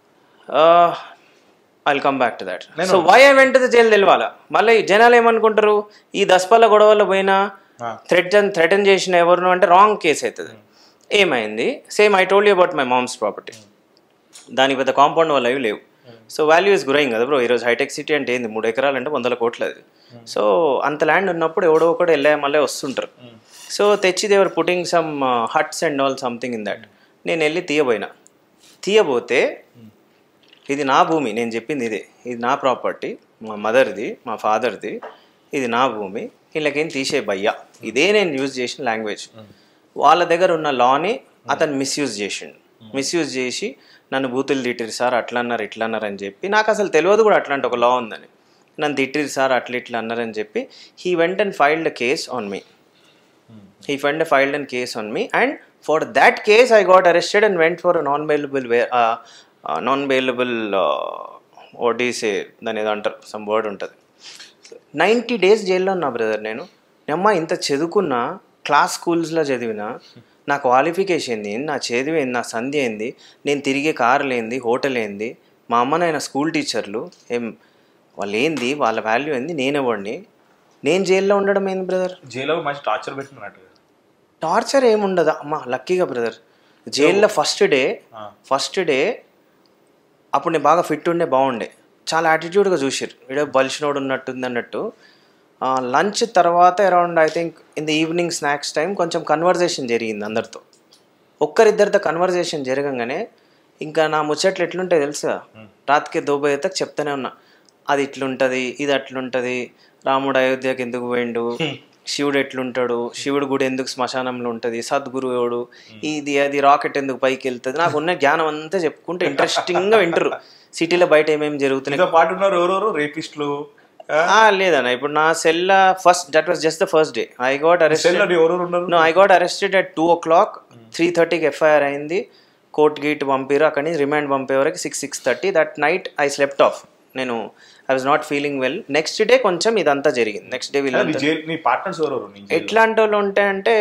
I come back to that so why I went jail తెలవాలా మళ్ళీ జనాలు ఏమనుకుంటారు ఈ దసపల్ల గొడవల్లో పోయినా Ah. థ్రెటన్ థ్రెటన్ చేసిన ఎవరు అంటే రాంగ్ కేసు అవుతుంది ఏమైంది same I told about my mom's property దానికి పెద్ద కాంపౌండ్ వల్ల అవి లేవు సో వాల్యూ ఇస్ గ్రోయింగ్ కదా బ్రో ఈరోజు హైటెక్ సిటీ అంటే ఏంది మూడు ఎకరాలు అంటే వందల కోట్లు అది సో అంత ల్యాండ్ ఉన్నప్పుడు ఎవడో ఒకడు వెళ్ళే మళ్ళీ వస్తుంటారు సో తెచ్చి they were putting some huts and all something in that నేను వెళ్ళి తీయబోయినా తీయబోతే ఇది నా భూమి నేను చెప్పింది ఇదే ఇది నా ప్రాపర్టీ మా మదర్ది మా ఫాదర్ది ఇది నా భూమి వీళ్ళకేం తీసే భయ్యా ఇదే నేను యూజ్ చేసిన లాంగ్వేజ్ వాళ్ళ దగ్గర ఉన్న లాని అతను మిస్యూజ్ చేసిండు మిస్యూజ్ చేసి నన్ను బూతులు తిట్టిరు సార్ అట్లా అన్నారు ఇట్లా అన్నారు అని చెప్పి నాకు అసలు తెలియదు కూడా అట్లాంటి ఒక లా ఉందని నన్ను తిట్టిరు సార్ అట్లా ఇట్లా అన్నారని చెప్పి he went and filed a case on me he fund filed a case on me and for that case i got arrested and went for a non-bailable wa- uh, uh, non-bailable uh, what do you say దాని ఏదో అంటారు సమ్ వర్డ్ ఉంటుంది నైంటీ డేస్ జైల్లో ఉన్నా బ్రదర్ నేను అమ్మ ఇంత చదువుకున్నా క్లాస్ స్కూల్స్లో చదివిన నా క్వాలిఫికేషన్ ఏంది నా చదివి ఏంది నా సంధి ఏంది నేను తిరిగే కార్లు ఏంది హోటల్ ఏంది మా అమ్మ నాయన స్కూల్ టీచర్లు ఏం వాళ్ళు ఏంది వాళ్ళ వాల్యూ ఏంది నేనెవడిని నేను జైల్లో ఉండడం ఏంది బ్రదర్ జైల్లో మంచి టార్చర్ పెట్టినట్టు టార్చర్ ఏముండదు అమ్మ లక్కీగా బ్రదర్ జైల్లో ఫస్ట్ డే ఆ. ఫస్ట్ డే అప్పుడు నేను బాగా ఫిట్ ఉండే బాగుండే చాలా యాటిట్యూడ్గా చూసారు వీడియో బలిసినోడు ఉన్నట్టుంది అన్నట్టు లంచ్ తర్వాత around I think in the evening snacks time కొంచెం కన్వర్జేషన్ జరిగింది అందరితో ఒక్కరిద్దరితో కన్వర్జేషన్ జరగంగానే ఇంకా నా ముచ్చట్లు ఎట్లుంటాయి తెలుసా రాత్రికి దోబోయేతకు చెప్తానే ఉన్నా అది ఇట్లుంటుంది ఇది అట్లుంటుంది రాముడు అయోధ్యకి ఎందుకు పోయిండు శివుడు ఎట్లుంటాడు శివుడు గుడి ఎందుకు శ్మశానంలో ఉంటుంది సద్గురు ఎవడు ఇది అది రాకెట్ ఎందుకు పైకి వెళ్తుంది నాకు ఉన్న జ్ఞానం అంతా చెప్పుకుంటే ఇంట్రెస్టింగ్గా వింటారు సిటీలో బయట ఏమేమి జరుగుతున్నాయి మీతో పాటు ఉన్నారు ఎవరెవరు రేపిస్టులు ఆ, లేదన్న ఇప్పుడు నా cell first that was just the first day I got cell arrested అని ఎవరు ఉన్నారు no I got arrested at two o'clock three థర్టీకి ఎఫ్ఐఆర్ అయింది కోర్ట్ గీట్ పంపిరు అక్కడి నుంచి రిమాండ్ పంపే వరకు six six thirty that night I slept off నేను I was not feeling well next day కొంచెం ఇదంతా జరిగింది నెక్స్ట్ డే నీ వీళ్ళంతా జైలు నీ పార్ట్నర్స్ ఎవరు నీ జైలు? ఎట్లాంటి వాళ్ళు ఉంటాయంటే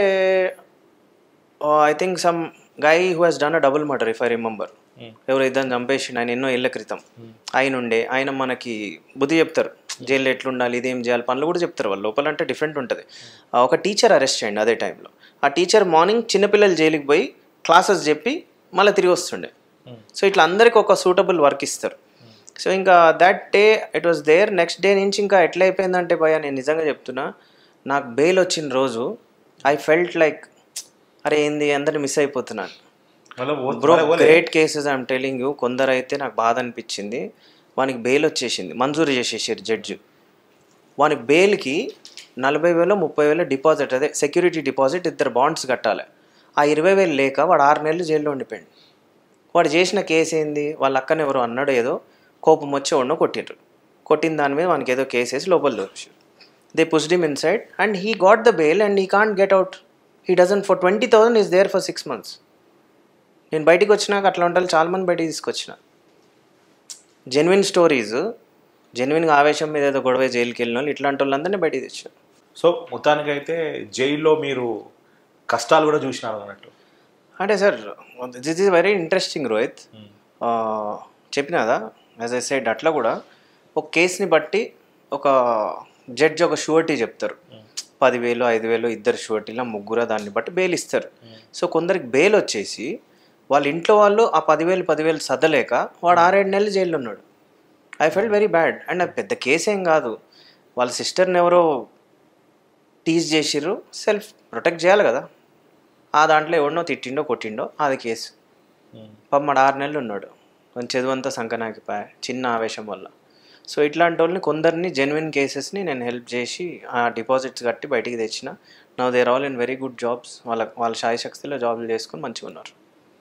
I think some guy who has done a double murder if I remember ఎవరు ఇద్దరు చంపేసి ఆయన ఎన్నో ఏళ్ళ క్రితం ఆయన ఉండే ఆయన మనకి బుద్ధి చెప్తారు జైల్లో ఎట్లుండాలి ఇదేం చేయాలి పనులు కూడా చెప్తారు వాళ్ళు లోపల అంటే డిఫరెంట్ ఉంటుంది ఆ, ఒక టీచర్ అరెస్ట్ చేయండి అదే టైంలో ఆ టీచర్ మార్నింగ్ చిన్నపిల్లలు జైలుకి పోయి క్లాసెస్ చెప్పి మళ్ళీ తిరిగి వస్తుండే సో ఇట్లా అందరికి ఒక సూటబుల్ వర్క్ ఇస్తారు సో ఇంకా that day it was there next day నుంచి ఇంకా ఎట్లా అయిపోయిందంటే భయ నేను నిజంగా చెప్తున్నా నాకు బెయిల్ వచ్చిన రోజు ఐ ఫెల్ట్ లైక్ అరే ఏంది అందరిని మిస్ అయిపోతున్నాను మళ్ళా పో- బ్రో మళ్ళా పోలే. Great cases I'm telling you కొందరు అయితే నాకు బాధ అనిపించింది వానికి బెయిల్ వచ్చేసింది మంజూరు చేసేసారు జడ్జి వాని బెయిల్కి నలభై వేలు ముప్పై వేలు డిపాజిట్ అదే సెక్యూరిటీ డిపాజిట్ ఇద్దరు బాండ్స్ కట్టాలి ఆ ఇరవై వేలు లేక వాడు ఆరు నెలలు జైల్లో ఉండిపోయింది వాడు చేసిన కేసు ఏంది వాళ్ళ అక్కని ఎవరో అన్నాడు ఏదో కోపం వచ్చి ఉన్నో కొట్టిండ్రు కొట్టిన దాని మీద వానికి ఏదో కేసు వేసి లోపల దొరికారు they pushed him inside and he got the bail and he can't get out he doesn't for twenty thousand is there for six months నేను బయటికి వచ్చినాక అట్లా ఉంటారు చాలా మంది బయటికి తీసుకొచ్చిన జెన్యున్ స్టోరీస్ జెన్యున్గా ఆవేశం మీద ఏదో గొడవ జైలుకి వెళ్ళిన వాళ్ళు ఇట్లాంటి వాళ్ళందరినీ బయటికి తెచ్చారు సో మొత్తానికైతే జైల్లో మీరు కష్టాలు కూడా చూసినారు అన్నట్టు అంటే sir this is very interesting Rohit ఆ, చెప్పినాదా యాజ్ ఐ సైడ్ అట్లా కూడా ఒక కేసుని బట్టి ఒక జడ్జి ఒక షూరిటీ చెప్తారు పదివేలు ఐదు వేలు ఇద్దరు షూరిటీలా ముగ్గురు దాన్ని బట్టి బెయిల్ ఇస్తారు సో కొందరికి బెయిల్ వచ్చేసి వాళ్ళ ఇంట్లో వాళ్ళు ఆ పదివేలు పదివేలు సర్దలేక వాడు ఆరేడు నెలలు జైల్లో ఉన్నాడు I felt very bad and అది పెద్ద కేసు ఏం కాదు వాళ్ళ సిస్టర్ని ఎవరో టీజ్ చేసిర్రు సెల్ఫ్ ప్రొటెక్ట్ చేయాలి కదా ఆ దాంట్లో ఎవరినో తిట్టిండో కొట్టిండో అది కేసు పమ్మడు ఆరు నెలలు ఉన్నాడు కొంచెం చదువంతా సంకనాకిపోయా చిన్న ఆవేశం వల్ల సో ఇట్లాంటి వాళ్ళని కొందరిని జెన్యున్ కేసెస్ని నేను హెల్ప్ చేసి ఆ డిపాజిట్స్ కట్టి బయటికి తెచ్చిన నా there all in very good jobs వాళ్ళ వాళ్ళ శాయ శక్తిలో జాబ్లు చేసుకొని మంచిగా ఉన్నారు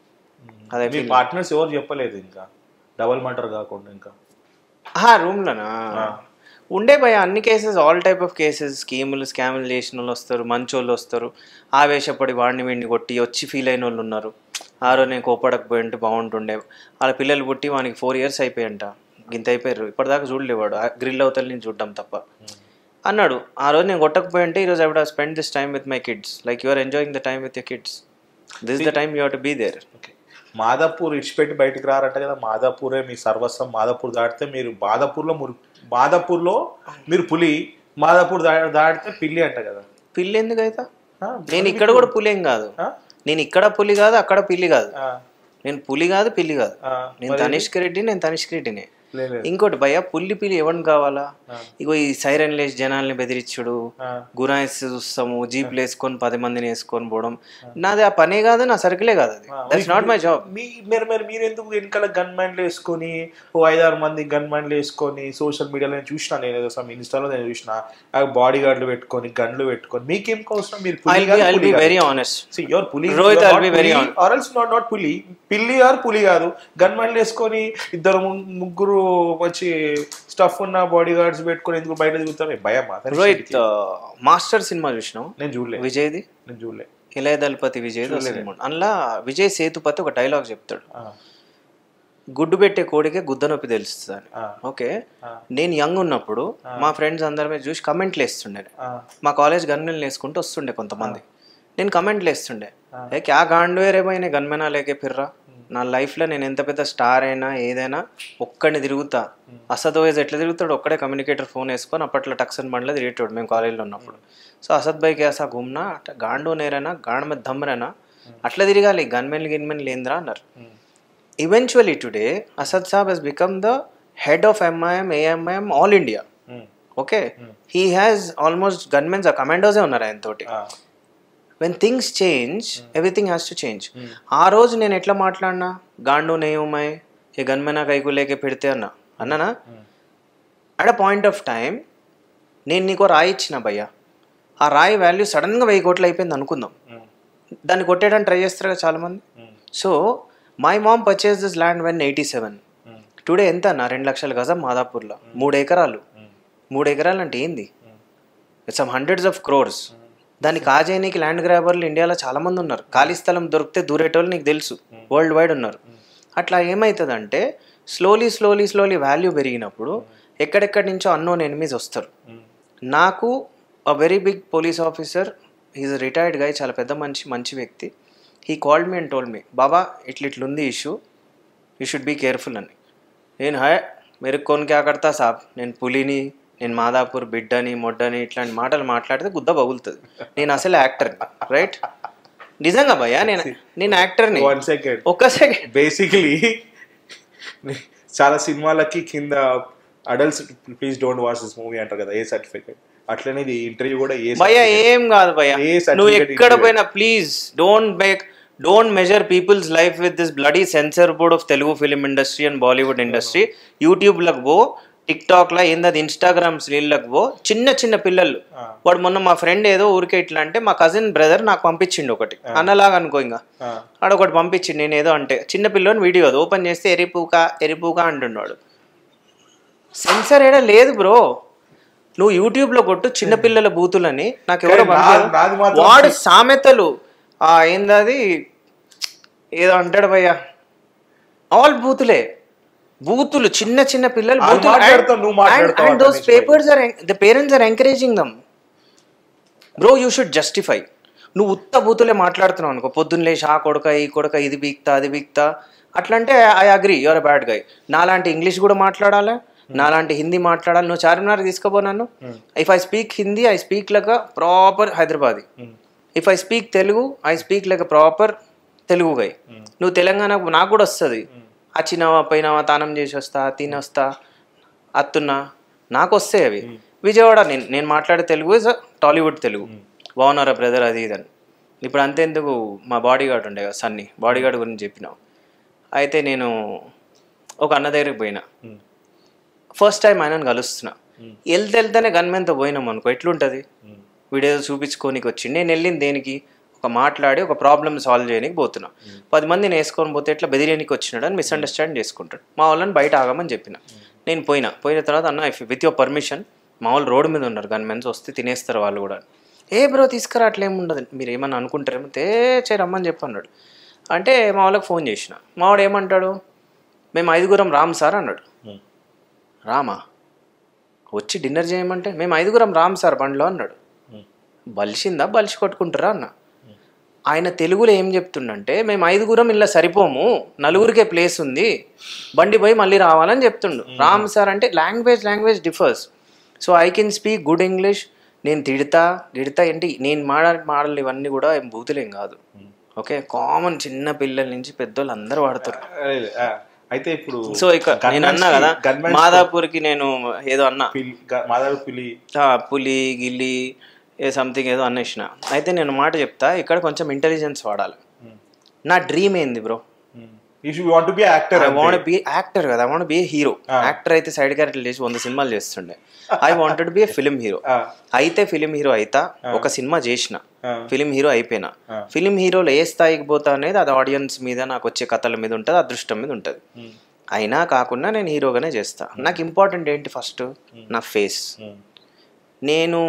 అదే మీ పార్ట్నర్స్ ఎవరు చెప్పలేదు ఇంకా డబల్ మర్డర్ కాకుండా ఇంకా రూమ్లోనా ఉండే భయ అన్ని cases all type of cases స్కీములు స్కాములు చేసిన వాళ్ళు వస్తారు మంచి వాళ్ళు వస్తారు ఆవేశపడి వాడిని వీడిని కొట్టి వచ్చి ఫీల్ అయిన వాళ్ళు ఉన్నారు ఆ రోజు నేను కోపడకపోయి ఉంటే బాగుంటుండే వాళ్ళ పిల్లలు పుట్టి వానికి ఫోర్ ఇయర్స్ అయిపోయంట ఇంత అయిపోయారు ఇప్పటిదాకా చూడలేవాడు గ్రిల్ అవతల నేను చూడడం తప్ప అన్నాడు ఆ రోజు నేను కొట్టకపోయి ఉంటే ఈరోజు I would spend this time with my kids like you are enjoying the time with your kids this the time you have to be there okay Madhapur ఇడిచిపెట్టి బయటికి రారంట కదా మాదాపూరే మీ సర్వస్వం మాదాపూర్ దాటితే మీరు మాదాపూర్లో మురు మాదాపూర్లో మీరు పులి మాదాపూర్ దా దాటితే పిల్లి అంట కదా పిల్లి ఎందుకు అయితే ఆ, నేను ఇక్కడ కూడా పులి ఏం కాదు ఆ? నేను ఇక్కడ పులి కాదు అక్కడ పిల్లి కాదు ఆ, నేను పులి కాదు పిల్లి కాదు ఆ, నేను తనిష్క్ రెడ్డి నేను తనిష్క్ రెడ్డినే లేదు ఇంకోటి భయ్య పుల్లి పిల్లి ఎవరిని కావాలా ఇగో ఈ సైరన్ లేసి జనాల్ని బెదిరించుడు ఆ. గురాయిస్ చూస్తాము జీప్లు వేసుకొని పది మందిని వేసుకొని పోవడం నాది ఆ పనే కాదు నా సర్కిలే కాదు అది దట్స్ నాట్ మై జాబ్ మీ మీరు మరి మీరు ఎందుకు వెనకాల గన్ మైండ్లు వేసుకొని ఓ ఐదారు మంది గన్ మైండ్లు వేసుకొని సోషల్ మీడియాలో నేను చూసిన నేను ఏదో సమ్ ఇన్స్టాలో నేను చూసిన ఆ బాడీ గార్డులు పెట్టుకొని గన్లు పెట్టుకొని మీకేం అవసరం మీరు ఐ పులి కాదు, ఐ పులి బి కాదు. వెరీ ఆనెస్ట్ See, you're పులి Rohit, you're I'll not be very పులి, hon- or else not not పులి పిల్లి ఆర్ పులి కాదు గన్ మైండ్లు వేసుకొని ఇద్దరు ము- ముగ్గురు వచ్చి స్టఫ్ ఉన్న బాడీ గార్డ్స్ పెట్టుకొని ఎందుకు బయట తిరుగుతారు భయం రోహిత్ మాస్టర్ సినిమా చూసినావు నేను చూడలే విజయ్ది నేను చూడలే ఇళయ దళపతి విజయ్ సినిమా అందులో విజయ్ సేతుపతి ఒక డైలాగ్ చెప్తాడు ఆ, గుడ్డు పెట్టే కోడికే గుద్ద నొప్పి తెలుస్తుంది అని ఆ, ఓకే ఆ. నేను యంగ్ ఉన్నప్పుడు మా ఫ్రెండ్స్ అందరి మీద చూసి కమెంట్లు వేస్తుండే ఆ, మా కాలేజ్ గన్మెన్లు వేసుకుంటూ వస్తుండే కొంతమంది నేను కమెంట్లు వేస్తుండే ఏ క్యా గాండు వేరే పోయిన గన్మెనా లేకే పిర్రా నా లైఫ్లో నేను ఎంత పెద్ద స్టార్ అయినా ఏదైనా ఒక్కడిని తిరుగుతా అసద్ వైజ్ ఎట్లా తిరుగుతాడు ఒక్కడే కమ్యూనికేటర్ ఫోన్ వేసుకొని అప్పట్లో టక్సన్ బండ్లో తిరిగేటోడు మేము కాలేజ్లో ఉన్నప్పుడు సో అసద్ బైక్ వేసా గుమ్నా అట్లా గాండు నేరైనా గాండ మీద దమ్మరైనా అట్లా తిరగాలి గన్మెన్లు గిన్మెన్లు ఏంద్రా అన్నారు eventually today Asad saab he's become the head of MIM AIMIM all India um, okay he has almost gunmen ఆ కమాండోసే ఉన్నారు ఆయన తోటి ఆ, when things change everything has to change ఆ రోజు నేను ఎట్లా మాట్లాడినా గాండు నేయుమాయ్ ఏ గన్మెనా కైకు లేకే పెడితే అన్నా అన్నానా at a point of time నేను నీకు రాయి ఇచ్చిన భయ్య ఆ రాయి వాల్యూ సడన్గా వెయ్యి కోట్లు అయిపోయింది అనుకుందాం ఉమ్, దాన్ని కొట్టేయడానికి ట్రై చేస్తారు కదా చాలామంది um, so my mom purchase this land when eighty seven um, today ఎంత అన్న రెండు లక్షల గజం మాదాపూర్లో మూడు ఎకరాలు ఉమ్, మూడు ఎకరాలు అంటే ఏంది సమ్ హండ్రెడ్స్ ఆఫ్ క్రోర్స్ దాన్ని కాజేయనీకి ల్యాండ్ గ్రాబర్లు ఇండియాలో చాలా మంది ఉన్నారు ఖాళీ స్థలం దొరికితే దూరేటోళ్ళు నీకు తెలుసు వరల్డ్ వైడ్ ఉన్నారు అట్లా ఏమవుతుందంటే స్లోలీ స్లోలీ స్లోలీ వాల్యూ పెరిగినప్పుడు ఎక్కడెక్కడి నుంచో అన్నోన్ ఎనిమీస్ వస్తారు నాకు a very big police officer is retired గా చాలా పెద్ద మనిషి మంచి వ్యక్తి he called me and told me బాబా ఇట్లా ఇట్లుంది issue you should be careful అని నేను హాయ్ మీరు కొన్ క్యా కడతా సాబ్ నేను పులిని నేను మాదాపూర్ బిడ్డని మొడ్డని ఇట్లాంటి మాటలు మాట్లాడితే గుద్ద బగులుతుంది నేను అసలు యాక్టర్ని రైట్ నిజంగా భయ్యా నేను నేను యాక్టర్ని వన్ సెకండ్ ఒక్క సెకండ్ బేసికలీ చాలా సినిమాలకి కింద adults please don't watch this movie అంటారు కదా ఏ సర్టిఫికేట్ అట్లనే ఇది ఇంటర్వ్యూ కూడా ఏ భయ్యా certificate. ఏం కాదు భయ్యా ఏ certificate నువ్వు ఎక్కడ ఇచ్చేది? పోయినా please don't make don't measure people's life with this bloody censor board of Telugu film industry and Bollywood industry యూట్యూబ్లకు పో టిక్ టాక్లో ఏంది ఇన్స్టాగ్రామ్స్ నీళ్ళకి పో చిన్న చిన్న పిల్లలు వాడు మొన్న మా ఫ్రెండ్ ఏదో ఊరికే ఇట్లా అంటే మా కజిన్ బ్రదర్ నాకు పంపించిండు ఒకటి అన్నలాగా అనుకో ఇంకా ఆ, ఆడ ఒకటి పంపించిండు నేను ఏదో అంటే చిన్న పిల్లని వీడియో అది ఓపెన్ చేస్తే ఎరిపూక ఎరిపూక అంటున్నాడు సెన్సర్ ఏడా లేదు బ్రో నువ్వు యూట్యూబ్ లో కొట్టు చిన్నపిల్లల బూతులని నాకు ఎవరో కానీ నాది- పంపారు. నాది మాత్రం వాడు సామెతలు ఆ ఏందది ఏదో అంటాడు భయ్యా ఆల్ బూతులే బూతులు చిన్న చిన్న పిల్లలు వాళ్ళు మాట్లాడతావు, నువ్వు మాట్లాడతావు అండ్ దోస్ అక్కడి నుంచి papers are the parents are encouraging them bro you should justify నువ్వు ఉత్త బూతులే మాట్లాడుతున్నావు అనుకో పొద్దున్న లేచి ఆ కొడక ఈ కొడక ఇది బీక్తా అది బీక్తా అట్లా అంటే I agree your bad guy నాలాంటి ఇంగ్లీష్ కూడా మాట్లాడాలి నాలాంటి హిందీ మాట్లాడాలి నువ్వు చార్మినార్ తీసుకోపో నన్ను if I speak Hindi I speak like proper Hyderabadi if I speak Telugu I speak like proper Telugu guy నువ్వు తెలంగాణ నాకు కూడా వస్తుంది వచ్చినావా పోయినావా తానం చేసి వస్తా తినొస్తా అత్తున్నా నాకు వస్తాయి అవి విజయవాడ నేను నేను మాట్లాడే తెలుగు ఇస్ టాలీవుడ్ తెలుగు బాగున్నారా బ్రదర్ అది ఇది అని ఇప్పుడు అంతేందుకు మా బాడీ గార్డ్ ఉండే కదా సన్నీ బాడీ గార్డ్ గురించి చెప్పినావు అయితే నేను ఒక అన్న దగ్గరికి పోయినా ఫస్ట్ టైం ఆయనను కలుస్తున్నా వెళ్తే వెళ్తేనే గన్మెన్తో పోయినాం అనుకో ఎట్లుంటుంది వీడేదో చూపించుకోనికి వచ్చి నేను వెళ్ళింది దేనికి ఒక మాట్లాడి ఒక ప్రాబ్లమ్ సాల్వ్ చేయడానికి పోతున్నా పది మందిని వేసుకొని పోతే ఎట్లా బెదిరియనికి వచ్చినాడు అని మిస్అండర్స్టాండ్ చేసుకుంటాడు మా వాళ్ళని బయట ఆగమని చెప్పిన నేను పోయినా పోయిన తర్వాత అన్న ఇఫ్ విత్ యువర్ పర్మిషన్ మా వాళ్ళు రోడ్డు మీద ఉన్నారు గన్మెన్స్ వస్తే తినేస్తారు వాళ్ళు కూడా ఏ బ్రో తీసుకురా అట్లా ఏమి ఉండదు మీరు ఏమన్నా అనుకుంటారేమో తే చే రమ్మని చెప్పి అన్నాడు అంటే మా వాళ్ళకి ఫోన్ చేసిన మా వాడు ఏమంటాడు మేము ఐదుగురం రామ్ సార్ అన్నాడు రామా వచ్చి డిన్నర్ చేయమంటే మేము ఐదుగురం రామ్ సార్ బండిలో అన్నాడు బలిసిందా బలిసి కొట్టుకుంటారా అన్న ఆయన తెలుగులో ఏం చెప్తుండంటే మేము ఐదుగురం ఇలా సరిపోము నలుగురికే ప్లేస్ ఉంది బండి పోయి మళ్ళీ రావాలని చెప్తుండు రామ్ సార్ అంటే language language differs so I can speak good English నేను తిడతా తిడతా ఏంటి నేను మాడాలి మాడలు ఇవన్నీ కూడా ఏం బూతులేం కాదు ఓకే కామన్ చిన్న పిల్లల నుంచి పెద్దోళ్ళు అందరూ వాడతారు అదే, ఆ, అయితే ఇప్పుడు సో ఇక నేను అన్నా కదా మాదాపూర్కి నేను ఏదో అన్నా మాధవ్ పిలి ఆ, పులి గిల్లి ఏ సంథింగ్ ఏదో అన్నేసిన అయితే నేను మాట చెప్తా ఇక్కడ కొంచెం ఇంటెలిజెన్స్ వాడాలి నా డ్రీమ్ ఏంది bro you should want be actor I want be actor కదా I want be hero actor అయితే సైడ్ క్యారెక్టర్ చేసి వంద సినిమాలు చేస్తుండే I wanted be film hero అయితే ఫిలిం హీరో అయితా ఒక సినిమా చేసిన ఫిలిం హీరో అయిపోయినా ఫిలిం హీరోలో ఏ స్థాయికి పోతా అనేది అది ఆడియన్స్ మీద నాకు వచ్చే కథల మీద ఉంటుంది అదృష్టం మీద ఉంటుంది అయినా కాకుండా నేను హీరోగానే చేస్తా నాకు ఇంపార్టెంట్ ఏంటి ఫస్ట్ నా ఫేస్ నేను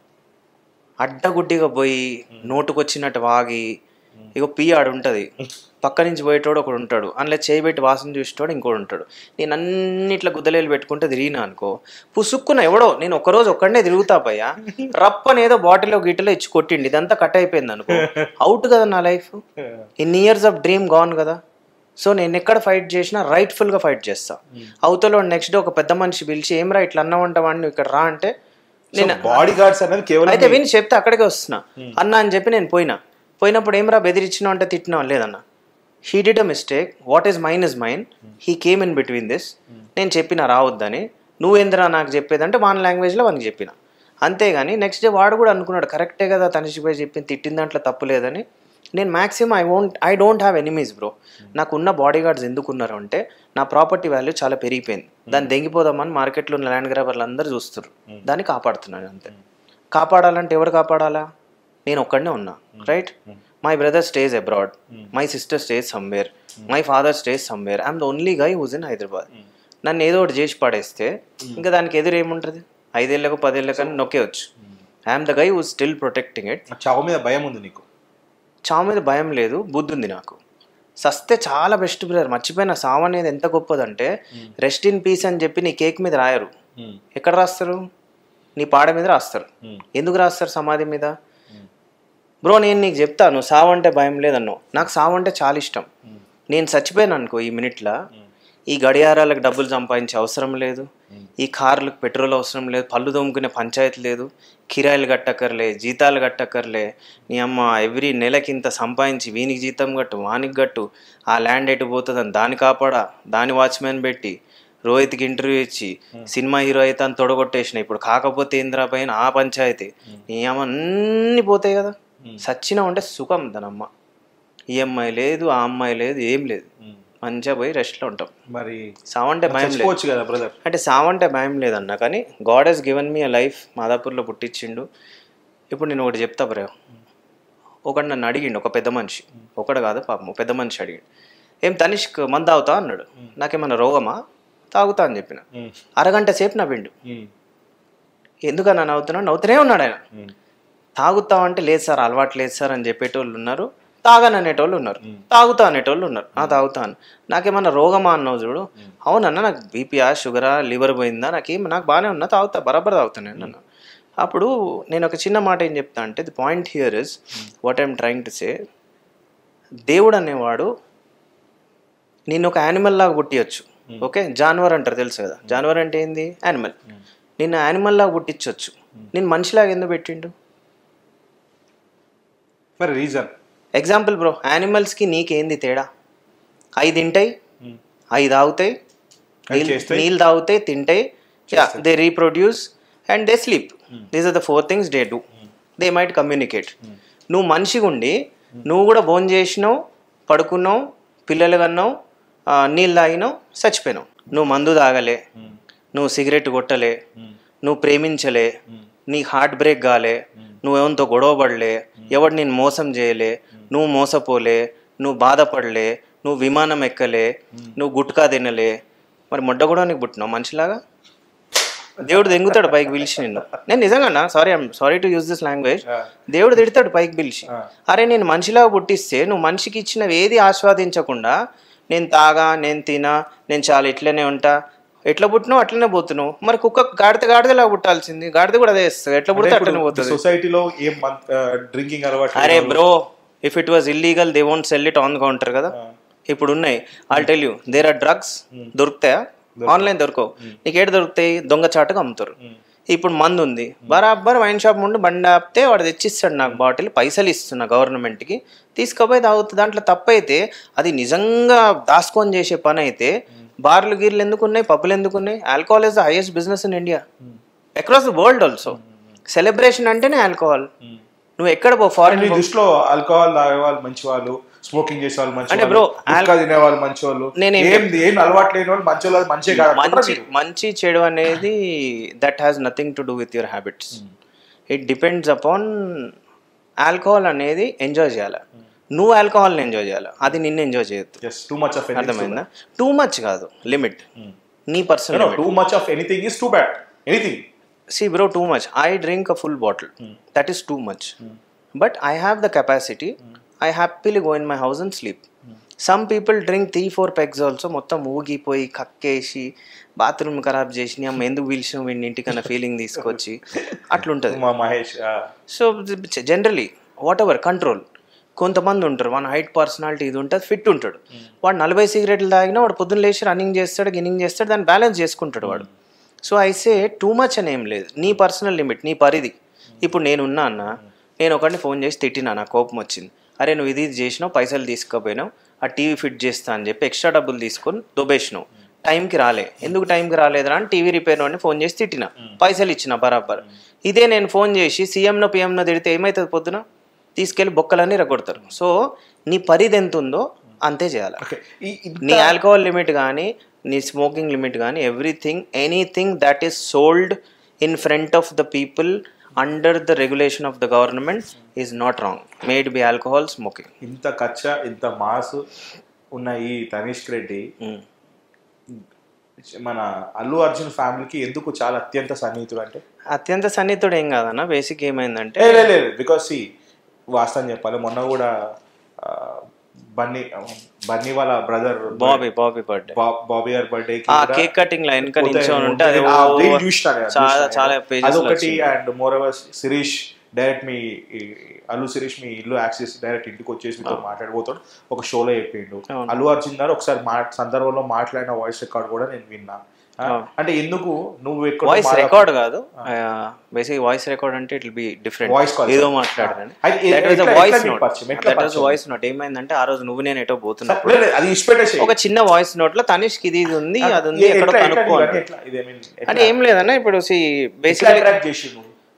అడ్డగుడ్డిగా పోయి నోటుకొచ్చినట్టు వాగి ఇగో పీ ఆడు ఉంటుంది పక్క నుంచి పోయేటోడు ఒకడు ఉంటాడు అందులో చేయబెట్టి వాసన చూసేటోడు ఇంకోడు ఉంటాడు నేను అన్నిట్లా గుద్దలేలు పెట్టుకుంటే తిరిగినా అనుకో పుసుక్కున ఎవడో నేను ఒకరోజు ఒక్కడనే తిరుగుతా పయ్యా రప్పని ఏదో బాటిల్లో గిట్టలో ఇచ్చి కొట్టిండి ఇదంతా కట్ అయిపోయింది అనుకో అవుట్ కదా నా లైఫ్ ఇన్ని ఇయర్స్ ఆఫ్ డ్రీమ్ గాన్ కదా సో నేను ఎక్కడ ఫైట్ చేసినా రైట్ఫుల్గా ఫైట్ చేస్తా అవతల నెక్స్ట్ డే ఒక పెద్ద మనిషి పిలిచి ఏం రా ఇట్లా అన్నావంట వాడిని ఇక్కడ రా అంటే నేను బాడీ గార్డ్స్ అనేది కేవలం అయితే విని చెప్తే అక్కడికే వస్తున్నా అన్న అని చెప్పి నేను పోయినా పోయినప్పుడు ఏం రా బెదిరించినావు అంటే తిట్టినావు లేదన్న he did a mistake what is mine is mine he came in between this నేను చెప్పిన రావద్దని నువ్వేంద్రా నాకు చెప్పేదంటే వాన్ లాంగ్వేజ్లో వానికి చెప్పిన అంతేగాని నెక్స్ట్ డే వాడు కూడా అనుకున్నాడు కరెక్టే కదా తనిషిపోయి చెప్పింది తిట్టిన దాంట్లో తప్పు లేదని నేను maximum I won't I don't have enemies bro నాకు ఉన్న బాడీ గార్డ్స్ ఎందుకు ఉన్నారు అంటే నా ప్రాపర్టీ వాల్యూ చాలా పెరిగిపోయింది దాన్ని దెంగిపోదామని మార్కెట్లో ఉన్న ల్యాండ్ గ్రాబర్లు అందరూ చూస్తారు దాన్ని కాపాడుతున్నాను అంతే కాపాడాలంటే ఎవరు కాపాడాలా నేను ఒక్కడనే ఉన్నా right my brother stays abroad my sister stays somewhere my father stays somewhere I'm the only guy who's in Hyderabad నన్ను ఏదో ఒకటి చేసి పడేస్తే ఇంకా దానికి ఎదురు ఏముంటుంది ఐదేళ్లకు పదేళ్ళకని నొక్కేయచ్చు I'm the guy who still protecting it చావు మీద భయం ఉంది నీకు చావు మీద భయం లేదు బుద్ధి ఉంది నాకు సస్తే చాలా బెస్ట్ బ్రదర్ మర్చిపోయిన సావు అనేది ఎంత గొప్పదంటే రెస్ట్ ఇన్ పీస్ అని చెప్పి నీ కేక్ మీద రాయరు ఎక్కడ రాస్తారు నీ పాడ మీద రాస్తారు ఎందుకు రాస్తారు సమాధి మీద బ్రో నేను నీకు చెప్తాను సావు అంటే భయం లేదన్నావు నాకు సావు అంటే చాలా ఇష్టం నేను చచ్చిపోయాను అనుకో ఈ మినిట్లో ఈ గడియారాలకు డబ్బులు సంపాదించే అవసరం లేదు ఈ కార్లకు పెట్రోల్ అవసరం లేదు పళ్ళు దొమ్ముకునే పంచాయతీ లేదు కిరాయిలు కట్టక్కర్లే జీతాలు కట్టక్కర్లే నీ అమ్మ ఎవ్రీ నెలకి ఇంత సంపాదించి వీనికి జీతం కట్టు వానికి కట్టు ఆ ల్యాండ్ ఎటు పోతుందని దాన్ని కాపాడా దాని వాచ్మెన్ పెట్టి రోహిత్కి ఇంటర్వ్యూ ఇచ్చి సినిమా హీరో అయితే అని తొడగొట్టేసిన ఇప్పుడు కాకపోతే ఇందిరా పైన ఆ పంచాయతీ నీ అమ్మ అన్నీ పోతాయి కదా సచ్చినా ఉంటే సుఖం దానమ్మ ఈఎంఐ లేదు ఆ అమ్మాయి లేదు ఏం లేదు మంచిగా పోయి రెస్ట్లో ఉంటాం మరి సావంటే భయం లేదు చచ్చిపోవచ్చు కదా బ్రదర్ అంటే సావంటే భయం లేదన్న కానీ God he's given me a life మాదాపూర్లో పుట్టించిండు ఇప్పుడు నేను ఒకటి చెప్తా బ్రో ఒకడు నన్ను అడిగిండు ఒక పెద్ద మనిషి ఒకడు కాదు పాపం పెద్ద మనిషి అడిగిండు ఏం తనిష్క్ మంది తాగుతా అన్నాడు నాకేమన్నా రోగమా తాగుతా అని చెప్పిన అరగంట సేపు నవ్విండు ఎందుకన్నా నవ్వుతున్నాడు నవ్వుతూనే ఉన్నాడు ఆయన తాగుతావు అంటే లేదు సార్ అలవాటు లేదు సార్ అని చెప్పేటోళ్ళు ఉన్నారు తాగని అనేటోళ్ళు ఉన్నారు తాగుతా అనేటోళ్ళు ఉన్నారు ఆ తాగుతాను నాకేమన్నా రోగమా అన్నావు చూడు అవునన్నా నాకు బీపీయా షుగరా లివర్ పోయిందా నాకేం నాకు బాగానే ఉన్నా తాగుతా బరాబర్ తాగుతాను నేను అన్న అప్పుడు నేను ఒక చిన్న మాట ఏం చెప్తా అంటే the point here is what I'm trying to say దేవుడు అనేవాడు నేను ఒక యానిమల్ లాగా పుట్టియచ్చు ఓకే జాన్వర్ అంటారు తెలుసు కదా జాన్వర్ అంటే ఏంది యానిమల్ నిన్ను యానిమల్ లాగా పుట్టించవచ్చు నేను మనిషిలాగా ఎందుకు పెట్టిండు మరి రీజన్ ఎగ్జాంపుల్ బ్రో యానిమల్స్కి నీకేంది తేడా అవి తింటాయి అవి తాగుతాయి నీళ్ళు చేస్తాయి. నీళ్ళు తాగుతాయి తింటాయి they reproduce and they sleep these are the four things they do they might communicate నువ్వు మనిషిగా ఉండి నువ్వు కూడా భోజనం చేసినావు పడుకున్నావు పిల్లలు కన్నావు ఆ, నీళ్ళు తాగినావు చచ్చిపోయినావు నువ్వు మందు తాగలే నువ్వు సిగరెట్ కొట్టలే నువ్వు ప్రేమించలే నీ హార్ట్ బ్రేక్ కాలే నువ్వు ఎవరితో గొడవ పడలే ఎవడు నేను మోసం చేయలే నువ్వు మోసపోలే నువ్వు బాధపడలే నువ్వు విమానం ఎక్కలే నువ్వు గుట్కా తినలే మరి మొడ్డ కూడా నీకు పుట్టినావు మనిషిలాగా దేవుడు దెంగుతాడు పైకి పిలిచి నిన్ను నేను నిజంగా sorry I'm sorry to use this language దేవుడు తిడతాడు పైకి పిలిచి అరే నేను మనిషిలాగా పుట్టిస్తే నువ్వు మనిషికి ఇచ్చినవి ఏది ఆస్వాదించకుండా నేను తాగా నేను తినా నేను చాలా ఇట్లనే ఉంటా ఎట్లా పుట్టినావు అట్లనే పోతున్నావు మరి కుక్క గాడిద గాడిదలాగా పుట్టాల్సింది గాడిద కూడా అదే ఇస్తుంది ఎట్లా పుడితే అట్లనే పోతుంది సొసైటీలో ఏం డ్రింకింగ్ అలవాటు అరే bro if it was illegal they won't sell it on counter కదా ఇప్పుడు ఉన్నాయి I'll tell you there are drugs దొరుకుతాయా ఆన్లైన్ దొరకవు నీకు ఏడు దొరుకుతాయి దొంగచాటుగా అమ్ముతారు ఇప్పుడు మందు ఉంది బరాబర్ వైన్ షాప్ ముందు బండి ఆపితే వాడు తెచ్చిస్తాడు నాకు బాటిల్ పైసలు ఇస్తున్నా గవర్నమెంట్కి తీసుకుపోయి తాగుతుంది దాంట్లో తప్పైతే అది నిజంగా దాచుకొని చేసే పని అయితే బార్లు గీర్లు ఎందుకు ఉన్నాయి పబ్బులు ఎందుకు ఉన్నాయి alcohol is the highest business in India across the world also celebration అంటేనే ఆల్కహాల్ నువ్వు ఎక్కడ పో ఫారెన్ నీ దృష్టిలో ఆల్కహాల్ తాగే వాళ్ళు మంచి వాళ్ళు స్మోకింగ్ చేసే వాళ్ళు మంచి అంటే వాళ్ళు, bro, గుట్కా తినే వాళ్ళు మంచి వాళ్ళు నేనేం ఏం ఏం అలవాటు లేని వాళ్ళు మంచి వాళ్ళు మంచి కాదు మంచి మంచి చెడు అనేది that has nothing to do with your habits it depends upon alcohol అనేది ఎంజాయ్ చేయాలి నువ్వు ఆల్కహాల్ని ఎంజాయ్ చేయాలి అది నిన్ను ఎంజాయ్ చేయొద్దు జస్ట్ టూ మచ్ ఆఫ్ అర్థమైందా టూ మచ్ కాదు లిమిట్ నీ personal too much of anything is too bad anything see bro too much i drink a full bottle that is too much but i have the capacity i happily go in my house and sleep some people drink three four pegs also మొత్తం ఊగిపోయి కక్కేసి బాత్రూమ్ ఖరాబ్ చేసి అమ్మ ఎందుకు పిలిచిన వీడిని ఇంటికన్నా ఫీలింగ్ తీసుకొచ్చి అట్లుంటుంది మా మహేష్ ఆ, so generally whatever control కొంతమంది ఉంటారు మన హైట్ పర్సనాలిటీ ఇది ఉంటుంది ఫిట్ ఉంటాడు వాడు నలభై సిగరెట్లు తాగినా వాడు పొద్దున్న లేచి రన్నింగ్ చేస్తాడు గిన్నింగ్ చేస్తాడు దాన్ని బ్యాలెన్స్ చేసుకుంటాడు వాడు సో ఐసే టూ మచ్ అని ఏం లేదు నీ పర్సనల్ లిమిట్ నీ పరిధి ఇప్పుడు నేను ఉన్నా అన్న నేను ఒకరిని ఫోన్ చేసి తిట్టినా నాకు కోపం వచ్చింది అరే నువ్వు ఇది ఇది చేసినావు పైసలు తీసుకుపోయినావు ఆ టీవీ ఫిట్ చేస్తా అని చెప్పి ఎక్స్ట్రా డబ్బులు తీసుకొని దొబ్బేసినావు టైంకి రాలే ఎందుకు టైంకి రాలేదురా అని టీవీ రిపేర్ వాడిని ఫోన్ చేసి తిట్టిన పైసలు ఇచ్చిన బరాబర్ ఇదే నేను ఫోన్ చేసి సీఎంనో పిఎంనో తిడితే ఏమవుతుంది పొద్దున తీసుకెళ్ళి బొక్కలన్నీ రగొడతారు సో నీ పరిధి ఎంత ఉందో అంతే చేయాలి ఓకే ఈ ఇంత- నీ ఆల్కహాల్ లిమిట్ కానీ నీ స్మోకింగ్ లిమిట్ కానీ everything anything that is sold in front of the people under the regulation of the government is not wrong may be alcohol smoking ఇంత కచ్చ ఇంత మాస్ ఉన్న ఈ తనిష్క్ రెడ్డి మన అల్లు అర్జున్ ఫ్యామిలీకి ఎందుకు చాలా అత్యంత సన్నిహితుడు అంటే అత్యంత సన్నిహితుడు ఏం కాదన్న బేసిక్ ఏమైందంటే ఏ, లేదు లేదు బికాస్ సి వాస్తవం చెప్పాలి మొన్న కూడా ఆ, బన్నీ బన్నీ వాళ్ళ బ్రదర్ బాబీ బాబీ బర్త్డే బాబీ గారి బర్త్డే ఆ కేక్ కటింగ్ లో వెనక నిల్చొని ఉంటే అది ఓ చాలా చాలా pages లో అదొకటి వచ్చింది. And moreover Sirish direct me ఈ అల్లు శిరీష్ మీ ఇల్లు యాక్సెస్ డైరెక్ట్ ఇంటికి వచ్చేసి మీతో మాట్లాడిపోతాడు ఒక షోలో చెప్పిండు అవును. అల్లు అర్జున్ గారు ఒకసారి మా సందర్భంలో మాట్లాడిన వాయిస్ రికార్డ్ కూడా నేను విన్నా ఆ, అవును. అంటే ఎందుకు నువ్వు ఎక్కడ వాయిస్ రికార్డ్ కాదు బేసిక్ వాయిస్ రికార్డ్ అంటే it be different Voice call. ఏదో మాట్లాడారని అది ఏ- దట్ వాజ్ ఎట్లా- వాయిస్ ఎట్లా నోట్ పరిచయం? ఎట్లా దట్ వాజ్ పరిచయం? వాయిస్ నోట్ ఏమైందంటే ఆ రోజు నువ్వు నేను ఎటో పోతున్నప్పుడు లేదు, లేదు, అది ఇష్టపెట్టేసి ఒక చిన్న వాయిస్ నోట్ లో తనిష్కి ఇది ఇది ఉంది అది ఉంది ఎక్కడో కనుక్కో అంటాడు. అంటే అంటే ఏం లేదన్న ఇప్పుడు బేసిక్ చేసి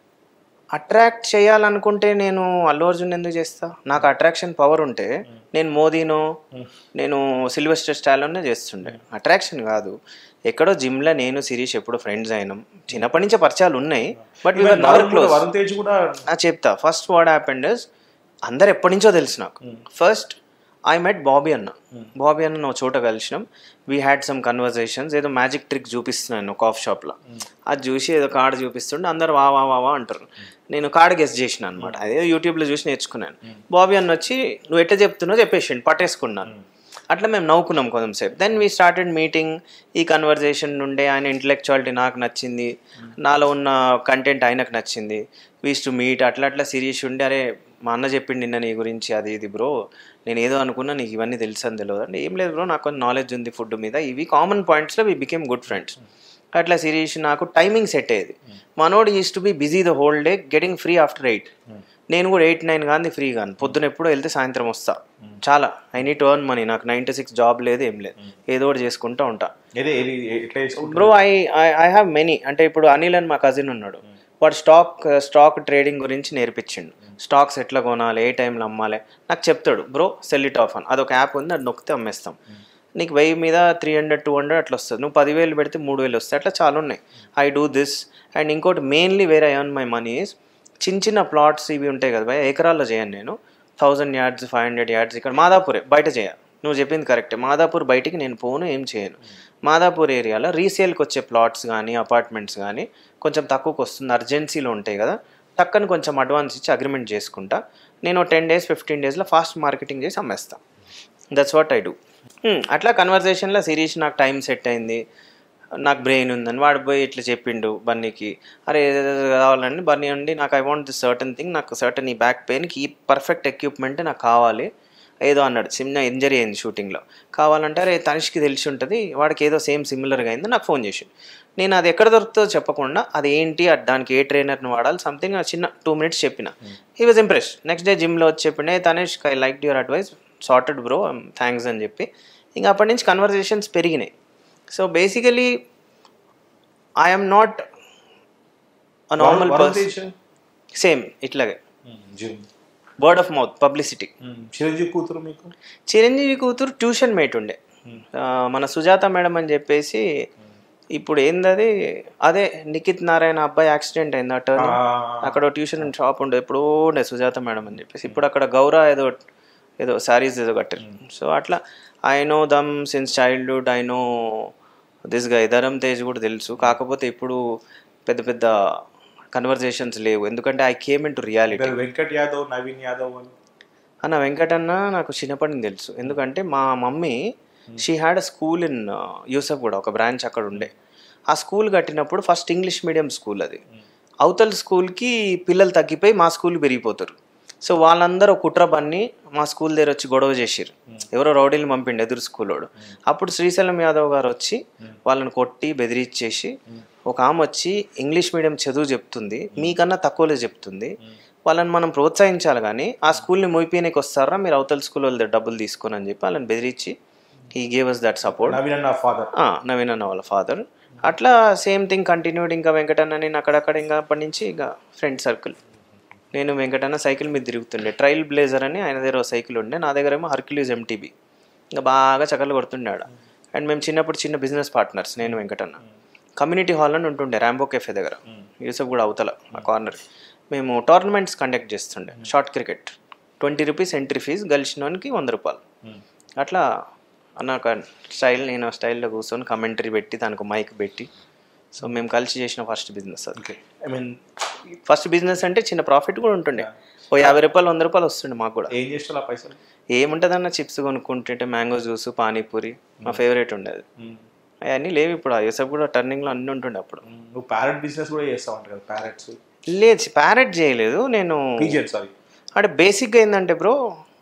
అట్రాక్ట్ చేయాలనుకుంటే నేను అల్లు అర్జున్ ఎందుకు చేస్తా నాకు అట్రాక్షన్ పవర్ ఉంటే నేను మోదీనో నేను సిల్వెస్టర్ స్టాలోనే చేస్తుండే అట్రాక్షన్ కాదు ఎక్కడో జిమ్లో నేను శిరీష్ ఎప్పుడు ఫ్రెండ్స్ అయినాం చిన్నప్పటి నుంచే పరిచయాలు ఉన్నాయి but never close Varun Tej కూడా ఆ చెప్తా ఫస్ట్ వాట్ హ్యాపెండ్ ఇస్ అందరు ఎప్పటి నుంచో తెలుసు నాకు ఫస్ట్ ఐ మెట్ బాబీ అన్న బాబీ అన్న నువ్వు చోట కలిసినాం వీ హ్యాడ్ సమ్ కన్వర్జేషన్స్ ఏదో మ్యాజిక్ ట్రిక్ చూపిస్తున్నాను కాఫ్ షాప్లో అది చూసి ఏదో కార్డు చూపిస్తుంటే అందరు వా వా వా వా అంటారు నేను కార్డు గెస్ట్ చేసిన అనమాట అదే యూట్యూబ్లో చూసి నేర్చుకున్నాను బాబీ అన్న వచ్చి నువ్వు ఎట్లా చెప్తున్నావు చెప్పేసి పట్టేసుకున్నాను అట్లా మేము నవ్వుకున్నాం కొంచెంసేపు దెన్ వీ స్టార్టెడ్ మీటింగ్ ఈ కన్వర్జేషన్ నుండే ఆయన ఇంటలెక్చువాలిటీ నాకు నచ్చింది నాలో ఉన్న కంటెంట్ ఆయనకు నచ్చింది వీస్ టు మీట్ అట్లా అట్లా సిరీస్ ఉండి అరే మా అన్న చెప్పిండు నిన్న నీ గురించి అది ఇది బ్రో నేను ఏదో అనుకున్నా నీకు ఇవన్నీ తెలుసు అని తెలియదు అంటే ఏం లేదు బ్రో నాకు కొంచెం నాలెడ్జ్ ఉంది ఫుడ్ మీద ఇవి కామన్ పాయింట్స్లో వి బికేమ్ గుడ్ ఫ్రెండ్స్ అట్లా సిరీస్ నాకు టైమింగ్ సెట్ అయ్యేది మనోడు is to be busy the whole day getting free after eight నేను కూడా ఎయిట్ నైన్ కానీ ఫ్రీ కానీ పొద్దున ఎప్పుడో వెళ్తే సాయంత్రం వస్తా చాలా ఐ నీట్ ఎర్న్ మనీ నాకు నైన్ టు సిక్స్ జాబ్ లేదు ఏం లేదు ఏదో ఒకటి చేసుకుంటా ఉంటా ఏది ఏది ఎట్లా చేసుకుంటారు? Bro I I have many అంటే ఇప్పుడు అనిల్ అని మా కజిన్ ఉన్నాడు వాడు స్టాక్ స్టాక్ ట్రేడింగ్ గురించి నేర్పించిండు స్టాక్స్ ఎట్లా కొనాలి ఏ టైంలో అమ్మాలి నాకు చెప్తాడు బ్రో సెల్ ఇట్ ఆఫ్ అని అదొక యాప్ ఉంది అది నొక్కితే అమ్మేస్తాం నీకు వెయ్యి మీద త్రీ హండ్రెడ్ టూ హండ్రెడ్ అట్లా వస్తుంది నువ్వు పదివేలు పెడితే మూడు వేలు వస్తాయి అట్లా చాలా ఉన్నాయి ఐ డూ దిస్ అండ్ ఇంకోటి mainly where I earn my money is చిన్న చిన్న ప్లాట్స్ ఇవి ఉంటాయి కదా భయ్ ఎకరాల్లో చేయను నేను thousand yards five hundred yards ఇక్కడ మాదాపూరే బయట చేయ నువ్వు చెప్పింది కరెక్టే మాదాపూర్ బయటికి నేను పోను ఏం చేయను మాదాపూర్ ఏరియాలో రీసేల్కి వచ్చే ప్లాట్స్ కానీ అపార్ట్మెంట్స్ కానీ కొంచెం తక్కువకి వస్తుంది అర్జెన్సీలో ఉంటాయి కదా టక్కని కొంచెం అడ్వాన్స్ ఇచ్చి అగ్రిమెంట్ చేసుకుంటా నేను టెన్ డేస్ ఫిఫ్టీన్ డేస్లో ఫాస్ట్ మార్కెటింగ్ చేసి అమ్మేస్తా దట్స్ వాట్ ఐ డూ అట్లా కన్వర్జేషన్లో సిరీస్ నాకు టైం సెట్ అయింది నాకు బ్రెయిన్ ఉందని వాడు పోయి ఇట్లా చెప్పిండు బన్నీకి అరే ఏదేదో కావాలని బన్నీ అండి నాకు I want this certain thing నాకు సర్టన్ ఈ బ్యాక్ పెయిన్కి ఈ పర్ఫెక్ట్ ఎక్విప్మెంట్ నాకు కావాలి ఏదో అన్నాడు చిన్న ఇంజరీ అయింది షూటింగ్లో కావాలంటే అరే తనిష్కి తెలిసి ఉంటుంది వాడికి ఏదో సేమ్ సిమిలర్గా అయింది నాకు ఫోన్ చేసి నేను అది ఎక్కడ దొరుకుతుందో చెప్పకుండా అది ఏంటి అది దానికి ఏ ట్రైనర్ని వాడాలి సంథింగ్ చిన్న టూ మినిట్స్ చెప్పిన he was impress next day జిమ్లో వచ్చి చెప్పిండే Tanesh I like your advice sorted bro thanks అని చెప్పి ఇంకా అప్పటి నుంచి కన్వర్జేషన్స్ పెరిగినాయి so basically I'm not a normal Varun person Tej same ఇట్లాగే um, gym word of mouth publicity um, Chiranjeevi కూతురు మీకు చిరంజీవి కూతురు ట్యూషన్ మేట్ ఉండే ఆ, మన సుజాత మేడం అని చెప్పేసి ఇప్పుడు ఏందది అదే నిఖిత్ నారాయణ అబ్బాయి యాక్సిడెంట్ అయింది అటు ఆ, అక్కడ ట్యూషన్ షాప్ ఉండే ఎప్పుడో ఉండే సుజాత మేడం అని చెప్పేసి ఇప్పుడు అక్కడ గౌర ఏదో ఏదో శారీస్ ఏదో కట్టారు సో అట్లా I know them since childhood I know this guy Dharam Tej కూడా తెలుసు కాకపోతే ఇప్పుడు పెద్ద పెద్ద కన్వర్జేషన్స్ లేవు ఎందుకంటే I came in to reality ఇద్దరు వెంకట్ యాదవ్ నవీన్ యాదవ్ అని అన్న వెంకటన్న నాకు చిన్నప్పటి నుంచి తెలుసు ఎందుకంటే మా mummy she had a school in Yusuf కూడా ఒక బ్రాంచ్ అక్కడ ఉండే ఆ స్కూల్ కట్టినప్పుడు ఫస్ట్ ఇంగ్లీష్ మీడియం స్కూల్ అది అవతల స్కూల్కి పిల్లలు తగ్గిపోయి మా స్కూల్ పెరిగిపోతారు సో వాళ్ళందరూ ఒక కుట్ర బన్ని మా స్కూల్ దగ్గర వచ్చి గొడవ చేసిరు ఎవరో రౌడీలు పంపిండు ఎదురు స్కూలోడు అప్పుడు శ్రీశైలం యాదవ్ గారు వచ్చి వాళ్ళని కొట్టి బెదిరించేసి ఒక ఆమె వచ్చి ఇంగ్లీష్ మీడియం చదువు చెప్తుంది మీకన్నా తక్కువలో చెప్తుంది వాళ్ళని మనం ప్రోత్సహించాలి కానీ ఆ స్కూల్ని మోయిపోయినకి వస్తారా మీరు అవతల స్కూల్ వాళ్ళ దగ్గర డబ్బులు తీసుకొని అని చెప్పి వాళ్ళని బెదిరించి ఈ gave us that support Naveen అన్న ఫాదర్ నవీన్ అన్న వాళ్ళ ఫాదర్ అట్లా సేమ్ థింగ్ కంటిన్యూడ్ ఇంకా వెంకటన్న నేను అక్కడక్కడ ఇంకా అప్పటి నుంచి ఇంకా ఫ్రెండ్ సర్కిల్ నేను వెంకటన్న సైకిల్ మీద తిరుగుతుండే ట్రైల్ బ్లేజర్ అని ఆయన దగ్గర ఓ సైకిల్ ఉండే నా దగ్గర ఏమో హర్క్యూలీస్ ఎంటీబీ ఇంకా బాగా చక్కలు కొడుతుండే ఆడ అండ్ మేము చిన్నప్పుడు చిన్న బిజినెస్ పార్ట్నర్స్ నేను వెంకటన్న కమ్యూనిటీ హాల్ అని ఉంటుండే ర్యాంబో కెఫే దగ్గర యూసఫ్ కూడా అవతల ఆ కార్నర్ మేము టోర్నమెంట్స్ కండక్ట్ చేస్తుండే short cricket twenty rupees entry fees గెలిచినోనికి వంద రూపాయలు అట్లా అన్న ఒక స్టైల్ నేను ఆ స్టైల్లో కూర్చొని కమెంటరీ పెట్టి దానికి మైక్ పెట్టి సో మేము కలిసి చేసిన ఫస్ట్ బిజినెస్ అది okay I mean first business అంటే చిన్న ప్రాఫిట్ కూడా ఉంటుండే ఓ యాభై రూపాయలు వంద రూపాయలు వస్తుండే మాకు కూడా ఏం చేస్తావు ఆ పైసలు ఏముంటుందన్న చిప్స్ కొనుక్కుంటుంటే మ్యాంగో జ్యూస్ పానీపూరి మా ఫేవరెట్ ఉండేది అవన్నీ లేవు ఇప్పుడు యూసఫ్ కూడా టర్నింగ్లో అన్నీ ఉంటుండే అప్పుడు నువ్వు ప్యారెట్ బిజినెస్ కూడా చేస్తావు అంట కదా ప్యారెట్స్ లేదు ప్యారెట్ చేయలేదు నేను పీజియన్ సారీ అంటే బేసిక్గా ఏంటంటే బ్రో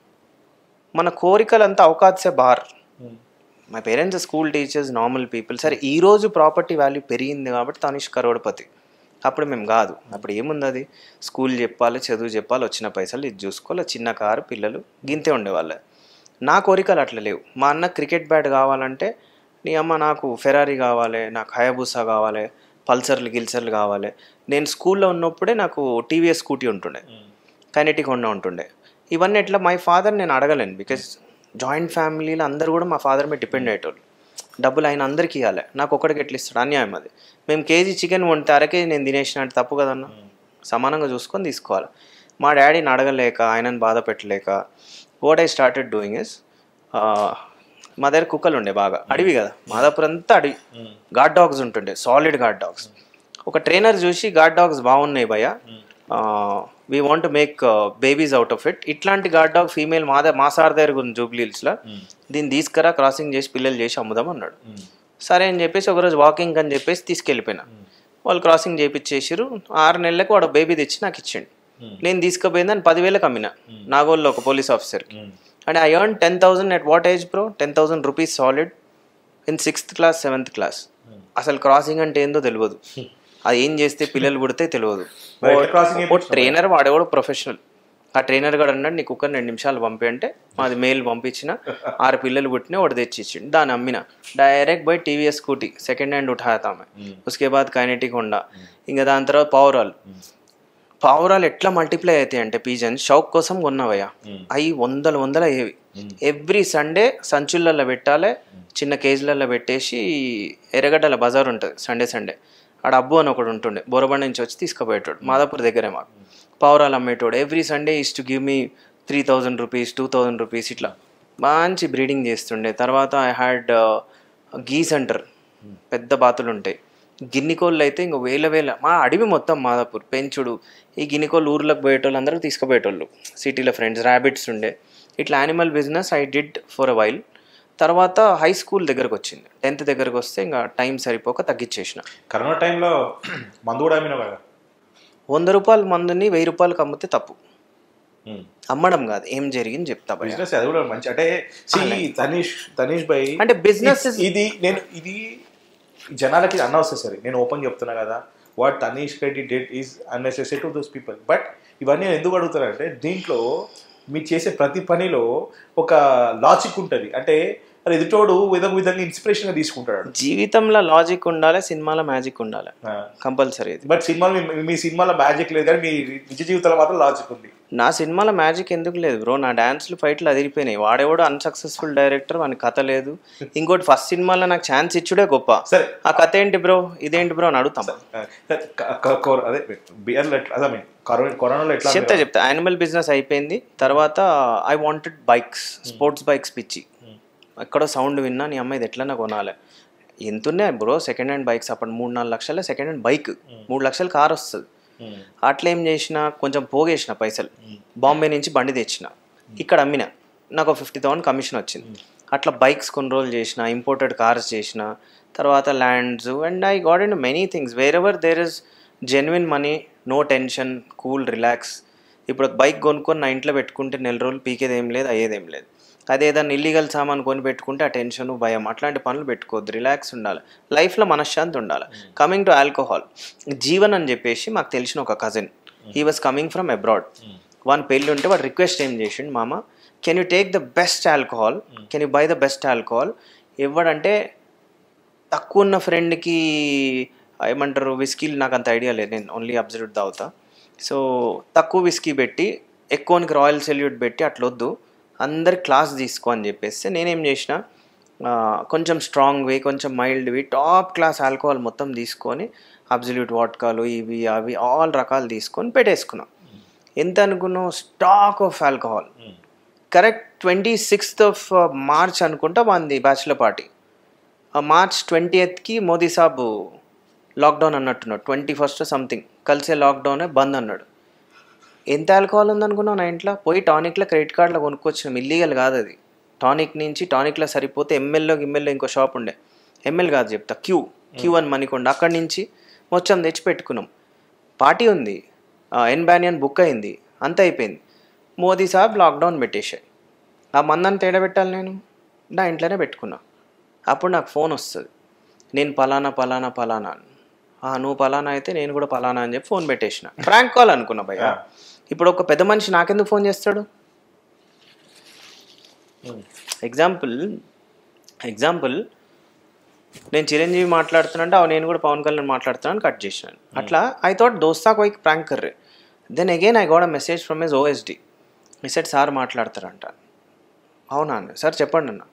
మన కోరికలంతా అవకాశే బార్ మా parents school teachers normal people సరే ఈ రోజు ప్రాపర్టీ వాల్యూ పెరిగింది కాబట్టి తనిష్ కరోడ్పతి అప్పుడు మేము కాదు అప్పుడు ఏముంది అది స్కూల్ చెప్పాలి చదువు చెప్పాలి వచ్చిన పైసలు ఇది చూసుకోవాలి చిన్న కారు పిల్లలు గింతే ఉండేవాళ్ళే నా కోరికలు అట్లా లేవు మా అన్న క్రికెట్ బ్యాట్ కావాలంటే నీ అమ్మ నాకు ఫెరారీ కావాలి నాకు హయాబుసా కావాలి పల్సర్లు గిల్సర్లు కావాలి నేను స్కూల్లో ఉన్నప్పుడే నాకు టీవీఎస్ స్కూటీ ఉంటుండే కైనెటిక్ హోండా ఉంటుండే ఇవన్నీ ఎట్లా మై ఫాదర్ నేను అడగలేను బికాజ్ జాయింట్ ఫ్యామిలీలో అందరూ కూడా మా ఫాదర్ మీద డిపెండ్ అయ్యేటోళ్ళు డబ్బులు ఆయన అందరికీ ఇవ్వాలి నాకు ఒక్కడికి ఎట్లా ఇస్తాడు అన్యాయం అది మేము కేజీ చికెన్ వండితే అరకే నేను తినేసిన అంటే తప్పు కదన్న సమానంగా చూసుకొని తీసుకోవాలి మా డాడీని అడగలేక ఆయనను బాధ పెట్టలేక what I started doing is మా దగ్గర కుక్కలు ఉండే బాగా అడవి కదా మాదాపూర్ అంతా అడవి గాడ్ డాగ్స్ ఉంటుండే సాలిడ్ గాడ్ డాగ్స్ ఒక ట్రైనర్ చూసి గాడ్ డాగ్స్ బాగున్నాయి భయ్య we want make babies out of it ఇట్లాంటి గాడ్ డాగ్ ఫీమేల్ మా ద- మా సార్ దగ్గర ఉంది జూబ్లీహిల్స్లో దీన్ని తీసుకురా క్రాసింగ్ చేసి పిల్లలు చేసి అమ్ముదాం అన్నాడు సరే అని చెప్పేసి ఒకరోజు వాకింగ్ అని చెప్పేసి తీసుకెళ్ళిపోయినా వాళ్ళు క్రాసింగ్ చేయించేసారు ఆరు నెలలకు వాడు బేబీ తెచ్చి నాకు ఇచ్చిండు నేను తీసుకుపోయింది అని పదివేలకు అమ్మిన నాగోల్లో ఒక పోలీస్ ఆఫీసర్కి and I earn ten thousand at what age bro ten thousand rupees solid in sixth class seventh class అసలు క్రాసింగ్ అంటే ఏందో తెలియదు అది ఏం చేస్తే పిల్లలు పుడితే తెలియదు మరి ఎట్లా crossing ఓ ట్రైనర్ వాడేవాడు ప్రొఫెషనల్ ఆ ట్రైనర్ గారు అన్నాడు నీ కుక్కర్ రెండు నిమిషాలు పంపి అంటే మాది మెయిల్ పంపించిన ఆరు పిల్లలు పుట్టిన వాడు తెచ్చి ఇచ్చిండు దాన్ని అమ్మిన direct buy TVS Scooty second hand ఉఠాతా మే ఉస్కే బాద్ కైనెటిక్ హోండా ఇంకా దాని తర్వాత పావురాలు పావురాలు ఎట్లా మల్టిప్లై అవుతాయి అంటే పీజన్ షౌక్ కోసం కొన్నవయ్యా అవి వందలు వందలు అయ్యేవి ఎవ్రీ సండే సంచులలో పెట్టాలి చిన్న కేజీలలో పెట్టేసి ఎర్రగడ్డల బజార్ ఉంటుంది సండే సండే ఆడ అబ్బు అని ఒకడు ఉంటుండే బోరబండ నుంచి వచ్చి తీసుకుపోయేటోడు మాదాపూర్ దగ్గరే మాకు పావురాలు అమ్మేటోడు every Sunday is to give me three thousand rupees two thousand rupees ఇట్లా మంచి బ్రీడింగ్ చేస్తుండే తర్వాత ఐ హ్యాడ్ గీ సెంటర్ పెద్ద బాతులు ఉంటాయి గిన్నికోళ్ళు అయితే ఇంకో వేల వేల మా అడవి మొత్తం మాదాపూర్ పెంచుడు ఈ గిన్నికోళ్ళు ఊర్లోకి పోయేటోళ్ళు అందరూ తీసుకుపోయేటోళ్ళు సిటీలో ఫ్రెండ్స్ ర్యాబిట్స్ ఉండే ఇట్లా animal business I did for a while తర్వాత హై స్కూల్ దగ్గరకు వచ్చింది టెన్త్ దగ్గరకు వస్తే ఇంకా టైం సరిపోక తగ్గించేసిన కరోనా టైంలో మందు కూడా అమ్మినావు కదా వంద రూపాయల మందుని వెయ్యి రూపాయలకు అమ్మితే తప్పు అమ్మడం కాదు ఏం జరిగింది చెప్తా భయ్యా. బిజినెస్ అది కూడా మంచి అంటే see, తనీష్ తనీష్ భాయ్ అంటే business ఇది- ఇది నేను ఇది జనాలకి అన్నవసరి నేను ఓపెన్ చెప్తున్నా కదా what Tanish Reddy did is unnecessary to those people but ఇవన్నీ నేను ఎందుకు అడుగుతానంటే దీంట్లో మీరు చేసే ప్రతి పనిలో ఒక లాజిక్ ఉంటుంది అంటే అది ఎదుటోడు ఏదో ఒక విధంగా ఇన్స్పిరేషన్గా తీసుకుంటాడు జీవితంలో లాజిక్ ఉండాలి సినిమాలో మ్యాజిక్ ఉండాలి కంపల్సరీ ఇది బట్ సినిమాలో మీ- మీ సినిమాలో మ్యాజిక్ లేదు కానీ మీ నిజ జీవితంలో మాత్రం లాజిక్ ఉంది నా సినిమాలో మ్యాజిక్ ఎందుకు లేదు బ్రో నా డాన్స్లు ఫైట్లు అదిరిపోయినాయి వాడేవాడు అన్సక్సెస్ఫుల్ డైరెక్టర్ వాని కథ లేదు ఇంకోటి ఫస్ట్ సినిమాలో నాకు ఛాన్స్ ఇచ్చుడే గొప్ప సరే ఆ కథ ఏంటి బ్రో ఇదేంటి బ్రో అని అడుగుతాం క- క- కో- అదే బియర్లో ఎట్లా అదే మీన్ కరోనా కరోనాలో ఎట్లా చెప్తా చెప్తా యానిమల్ బిజినెస్ అయిపోయింది తర్వాత I wanted bikes sports bikes పిచ్చి ఎక్కడో సౌండ్ విన్నా నీ అమ్మాయి ఇది ఎట్లన్నా కొనాలి ఎంత ఉన్నాయి బ్రో సెకండ్ హ్యాండ్ బైక్స్ అప్పుడు మూడు నాలుగు లక్షల సెకండ్ హ్యాండ్ బైక్ మూడు లక్షల కార్ వస్తుంది అట్లా ఏం చేసిన కొంచెం పోగేసిన పైసలు బాంబే నుంచి బండి తెచ్చిన ఇక్కడ అమ్మిన నాకు ఫిఫ్టీ థౌసండ్ కమిషన్ వచ్చింది అట్లా బైక్స్ కొన్ని రోజులు చేసిన ఇంపోర్టెడ్ కార్స్ చేసిన తర్వాత lands and I got in many things wherever there is genuine money no tension cool relax ఇప్పుడు ఒక బైక్ కొనుక్కొని నా ఇంట్లో పెట్టుకుంటే నెల రోజులు పీకేది ఏం లేదు అయ్యేది ఏం లేదు అదే ఏదైనా ఇల్లీగల్ సామాన్ కొని పెట్టుకుంటే ఆ టెన్షన్ భయం అట్లాంటి పనులు పెట్టుకోవద్దు రిలాక్స్ ఉండాలి లైఫ్లో మనశ్శాంతి ఉండాలి కమింగ్ టు ఆల్కహాల్ జీవన్ అని చెప్పేసి మాకు తెలిసిన ఒక cousin he was coming from abroad one పెళ్ళి ఉంటే వాడు రిక్వెస్ట్ ఏం చేసిండు మామ can you take the best alcohol can you buy the best alcohol ఇవ్వడంటే తక్కువ ఉన్న ఫ్రెండ్కి ఏమంటారు విస్కీలు నాకు అంత ఐడియా లేదు నేను ఓన్లీ అబ్జర్వ్ తాగుతా సో తక్కువ విస్కీ పెట్టి ఎక్కువనికి రాయల్ సెల్యూట్ పెట్టి అట్లా వద్దు అందరి క్లాస్ తీసుకో అని చెప్పేస్తే నేనేం చేసిన ఆ, కొంచెం స్ట్రాంగ్ వే కొంచెం మైల్డ్వి టాప్ క్లాస్ ఆల్కహాల్ మొత్తం తీసుకొని అబ్జల్యూట్ వాట్కాలు ఇవి అవి ఆల్ రకాలు తీసుకొని పెట్టేసుకున్నాం ఎంత అనుకున్నావు stock of alcohol correct twenty sixth of March అనుకుంటా మంది బ్యాచులర్ పార్టీ ఆ మార్చ్ ట్వంటీ ఎయిత్కి మోదీ సాబ్ లాక్డౌన్ అన్నట్టున్నాడు ట్వంటీ ఫస్ట్ సంథింగ్ కలిసే లాక్డౌనే బంద్ అన్నాడు ఎంత ఆల్కహాల్ ఉందనుకున్నావు నా ఇంట్లో పోయి టానిక్లో క్రెడిట్ కార్డులో కొనుక్కొచ్చినాం ఇల్లీగల్ కాదు అది టానిక్ నుంచి టానిక్లో సరిపోతే ఎంఎల్లో గిమ్మెల్లో ఇంకో షాప్ ఉండే ఎంఎల్ కాదు చెప్తా క్యూ క్యూ అని మణికొండ అక్కడి నుంచి మొత్తం తెచ్చి పెట్టుకున్నాం పార్టీ ఉంది ఎన్ బ్యానియన్ బుక్ అయింది అంత అయిపోయింది మోదీ సాబ్ లాక్డౌన్ పెట్టేశాయి ఆ మందాన్ని తేడా పెట్టాలి నేను నా ఇంట్లోనే పెట్టుకున్నా అప్పుడు నాకు ఫోన్ వస్తుంది నేను పలానా పలానా పలానా అని "ఆ, నువ్వు పలానా అయితే నేను కూడా పలానా అని చెప్పి ఫోన్ పెట్టేసిన ఫ్రాంక్ కాల్ అనుకున్నా భయ్య ఇప్పుడు ఒక పెద్ద మనిషి నాకెందుకు ఫోన్ చేస్తాడు ఎగ్జాంపుల్ ఎగ్జాంపుల్ నేను చిరంజీవి మాట్లాడుతున్నాంటే అవు నేను కూడా పవన్ కళ్యాణ్ మాట్లాడుతున్నాను కట్ చేసినాను అట్లా ఐ థాట్ దోస్తా కోయి ప్రాంక్ కర్రే then again I got a message from his OSD ఈ సెట్ సార్ మాట్లాడతారంట అవునా అన్న సార్ చెప్పండి అన్న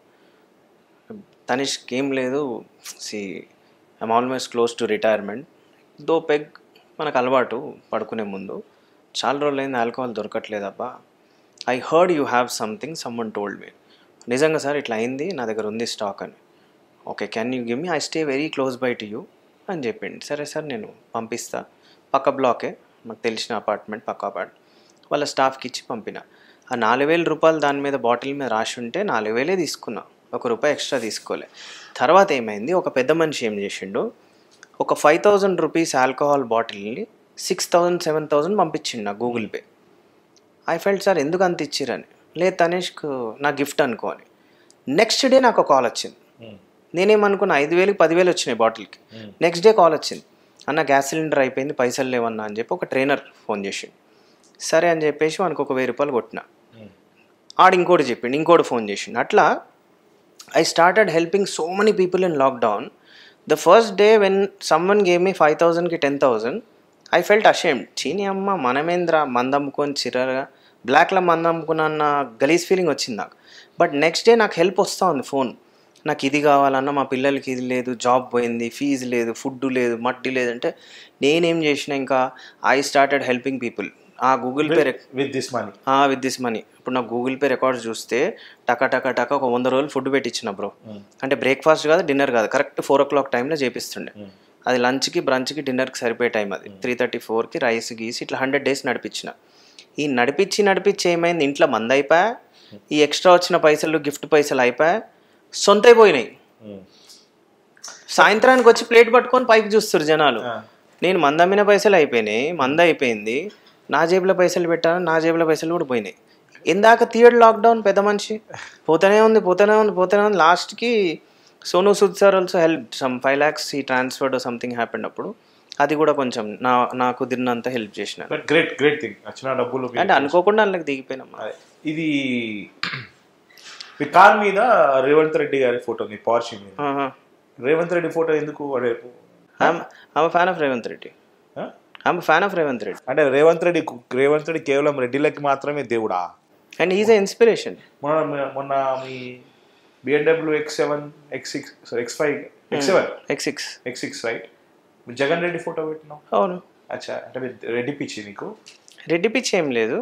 తనిష్కి ఏం లేదు see I'm almost close to retirement though peg మనకు అలవాటు పడుకునే ముందు చాలా రోజులైంది ఆల్కహాల్ దొరకట్లేదబ్బా I heard you have something someone told me నిజంగా సార్ ఇట్లా అయింది నా దగ్గర ఉంది స్టాక్ అని okay can you give me I stay very close by to you అని చెప్పింది సరే సార్ నేను పంపిస్తా పక్క బ్లాకే మాకు తెలిసిన అపార్ట్మెంట్ పక్క అపార్ట్మెంట్ వాళ్ళ స్టాఫ్కి ఇచ్చి పంపిన ఆ నాలుగు వేల రూపాయలు దాని మీద బాటిల్ మీద రాసి ఉంటే నాలుగు వేలే తీసుకున్నా ఒక రూపాయి ఎక్స్ట్రా తీసుకోలే తర్వాత ఏమైంది ఒక పెద్ద మనిషి ఏం చేసిండు ఒక ఫైవ్ థౌజండ్ రూపీస్ ఆల్కహాల్ బాటిల్ని సిక్స్ థౌజండ్ సెవెన్ థౌజండ్ పంపించిండు నా Google Pay I felt sir ఎందుకు అంత ఇచ్చిరని లేదు తనేష్కు నా గిఫ్ట్ అనుకోని నెక్స్ట్ డే నాకు కాల్ వచ్చింది నేనేమనుకున్నా ఐదు వేలకు పదివేలు వచ్చినాయి బాటిల్కి నెక్స్ట్ డే కాల్ వచ్చింది అన్న గ్యాస్ సిలిండర్ అయిపోయింది పైసలు లేవన్నా అని చెప్పి ఒక ట్రైనర్ ఫోన్ చేసిండు సరే అని చెప్పేసి వానికి ఒక వెయ్యి రూపాయలు కొట్టిన ఆడు ఇంకోటి చెప్పిండు ఇంకోటి ఫోన్ చేసిండు అట్లా I started helping so many people in lockdown the first day when someone gave me five థౌజండ్కి ten thousand I felt ashamed చీని అమ్మ మనమేంద్ర మందమ్ముకొని చిరగా బ్లాక్లో మందమ్ముకున్న అన్న గలీజ్ ఫీలింగ్ వచ్చింది నాకు బట్ నెక్స్ట్ డే నాకు హెల్ప్ వస్తూ ఉంది ఫోన్ నాకు ఇది కావాలన్నా మా పిల్లలకి ఇది లేదు జాబ్ పోయింది ఫీజు లేదు ఫుడ్ లేదు మట్టి లేదంటే నేనేం చేసిన ఇంకా ఐ స్టార్టెడ్ హెల్పింగ్ పీపుల్ ఆ Google Pay with this money with this money ఇప్పుడు నా గూగుల్ పే రికార్డ్స్ చూస్తే టక టక టక ఒక వంద రోజులు ఫుడ్ పెట్టించిన బ్రో అంటే బ్రేక్ఫాస్ట్ కాదు డిన్నర్ కాదు కరెక్ట్ ఫోర్ ఓ క్లాక్ టైంలో చేపిస్తుండే అది లంచ్కి బ్రంచ్కి డిన్నర్కి సరిపోయే టైం అది త్రీ థర్టీ ఫోర్కి రైస్ గీసి ఇట్లా హండ్రెడ్ డేస్ నడిపించిన ఈ నడిపించి నడిపించి ఏమైంది ఇంట్లో మంది అయిపోయా ఈ ఎక్స్ట్రా వచ్చిన పైసలు గిఫ్ట్ పైసలు అయిపోయా సొంత అయిపోయినాయి సాయంత్రానికి వచ్చి ప్లేట్ పట్టుకొని పైకి చూస్తారు జనాలు నేను మంద అమ్మిన పైసలు అయిపోయినాయి మంద అయిపోయింది నా జేబులో పైసలు పెట్టాను నా జేబులో పైసలు కూడా పోయినాయి ఇందాక తీయడు లాక్డౌన్ పెద్ద మనిషి పోతూనే ఉంది పోతూనే ఉంది పోతూనే ఉంది లాస్ట్కి Sonu Sood sir also help some five lakhs ఈ ట్రాన్స్ఫర్డ్ సంథింగ్ హ్యాపెండ్ అప్పుడు అది కూడా కొంచెం నా నా కుదిరినంత హెల్ప్ చేసిన బట్ గ్రేట్ గ్రేట్ థింగ్ వచ్చిన డబ్బులు అంటే అనుకోకుండా అందులోకి దిగిపోయినమ్మా అదే. ఇది మీ కార్ మీద రేవంత్ రెడ్డి గారి ఫోటో ఉంది పార్షి మీద రేవంత్ రెడ్డి ఫోటో ఎందుకు రేపు ఆమె ఫ్యాన్ ఆఫ్ రేవంత్ రెడ్డి ఆ? ఆమె ఫ్యాన్ ఆఫ్ రేవంత్ రెడ్డి అంటే రేవంత్ రెడ్డి రేవంత్ రెడ్డి కేవలం రెడ్డిలకి మాత్రమే దేవుడా అండ్ ఈజ్ ఎ ఇన్స్పిరేషన్ మొన్న మొన్న మీ BMW X seven X six X five X seven X six X six right Jagan Reddy photo పెట్టినావు అవును అచ్చా అంటే మీరు రెడ్డి పిచ్చి నీకు రెడ్డి పిచ్ ఏం లేదు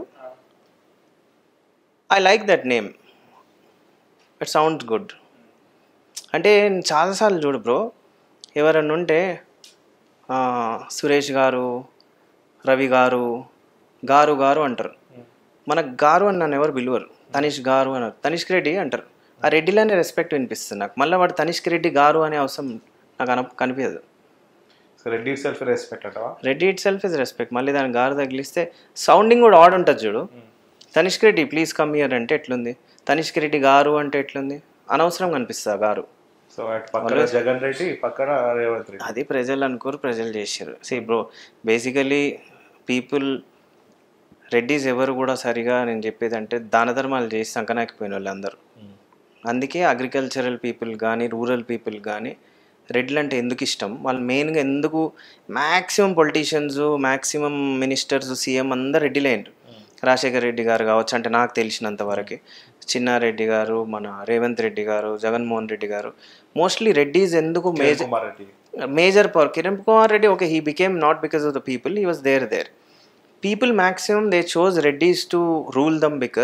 I like that name it sound good అంటే నేను చాలాసార్లు చూడు బ్రో ఎవరన్నా ఉంటే ఆ, సురేష్ గారు రవి గారు గారు గారు అంటారు మనకు గారు అని నన్ను ఎవరు పిలువరు తనిష్ గారు అన్నారు తనిష్క్ రెడ్డి అంటారు ఆ రెడ్డిలోనే రెస్పెక్ట్ వినిపిస్తుంది నాకు మళ్ళీ వాడు తనిష్క్ రెడ్డి గారు అనే అవసరం నాకు అన కనిపించదు సో రెడ్డి సెల్ఫ్ రెస్పెక్ట్ అంటావా Reddy itself is respect మళ్ళీ దాని గారు తగిలిస్తే సౌండింగ్ కూడా ఆడ్ ఉంటుంది చూడు Tanishk Reddy please come here అంటే ఎట్లుంది తనిష్క్ రెడ్డి గారు అంటే ఎట్లుంది అనవసరం కనిపిస్తుంది ఆ గారు సో అటు పక్కన జగన్ రెడ్డి పక్కన రేవంత్ రెడ్డి అది ప్రజలు అనుకోరు ప్రజలు చేశారు see bro basically people Reddys ఎవరు కూడా సరిగా నేను చెప్పేది అంటే దాన ధర్మాలు చేసి సంకనాకిపోయిన వాళ్ళు అందరూ అందుకే అగ్రికల్చరల్ పీపుల్ కానీ రూరల్ పీపుల్ కానీ రెడ్లు అంటే ఎందుకు ఇష్టం వాళ్ళు మెయిన్గా ఎందుకు maximum politicians maximum ministers CM అందరు రెడ్డిలే అయ్యిండ్రు రాజశేఖర రెడ్డి గారు కావచ్చు అంటే నాకు తెలిసినంత వరకు చిన్నారెడ్డి గారు మన రేవంత్ రెడ్డి గారు జగన్మోహన్ రెడ్డి గారు మోస్ట్లీ రెడ్డిస్ ఎందుకు major Kumar Reddy major power Kiran Kumar Reddy okay he became not because of the people he was there there people maximum they chose Reddys to rule them because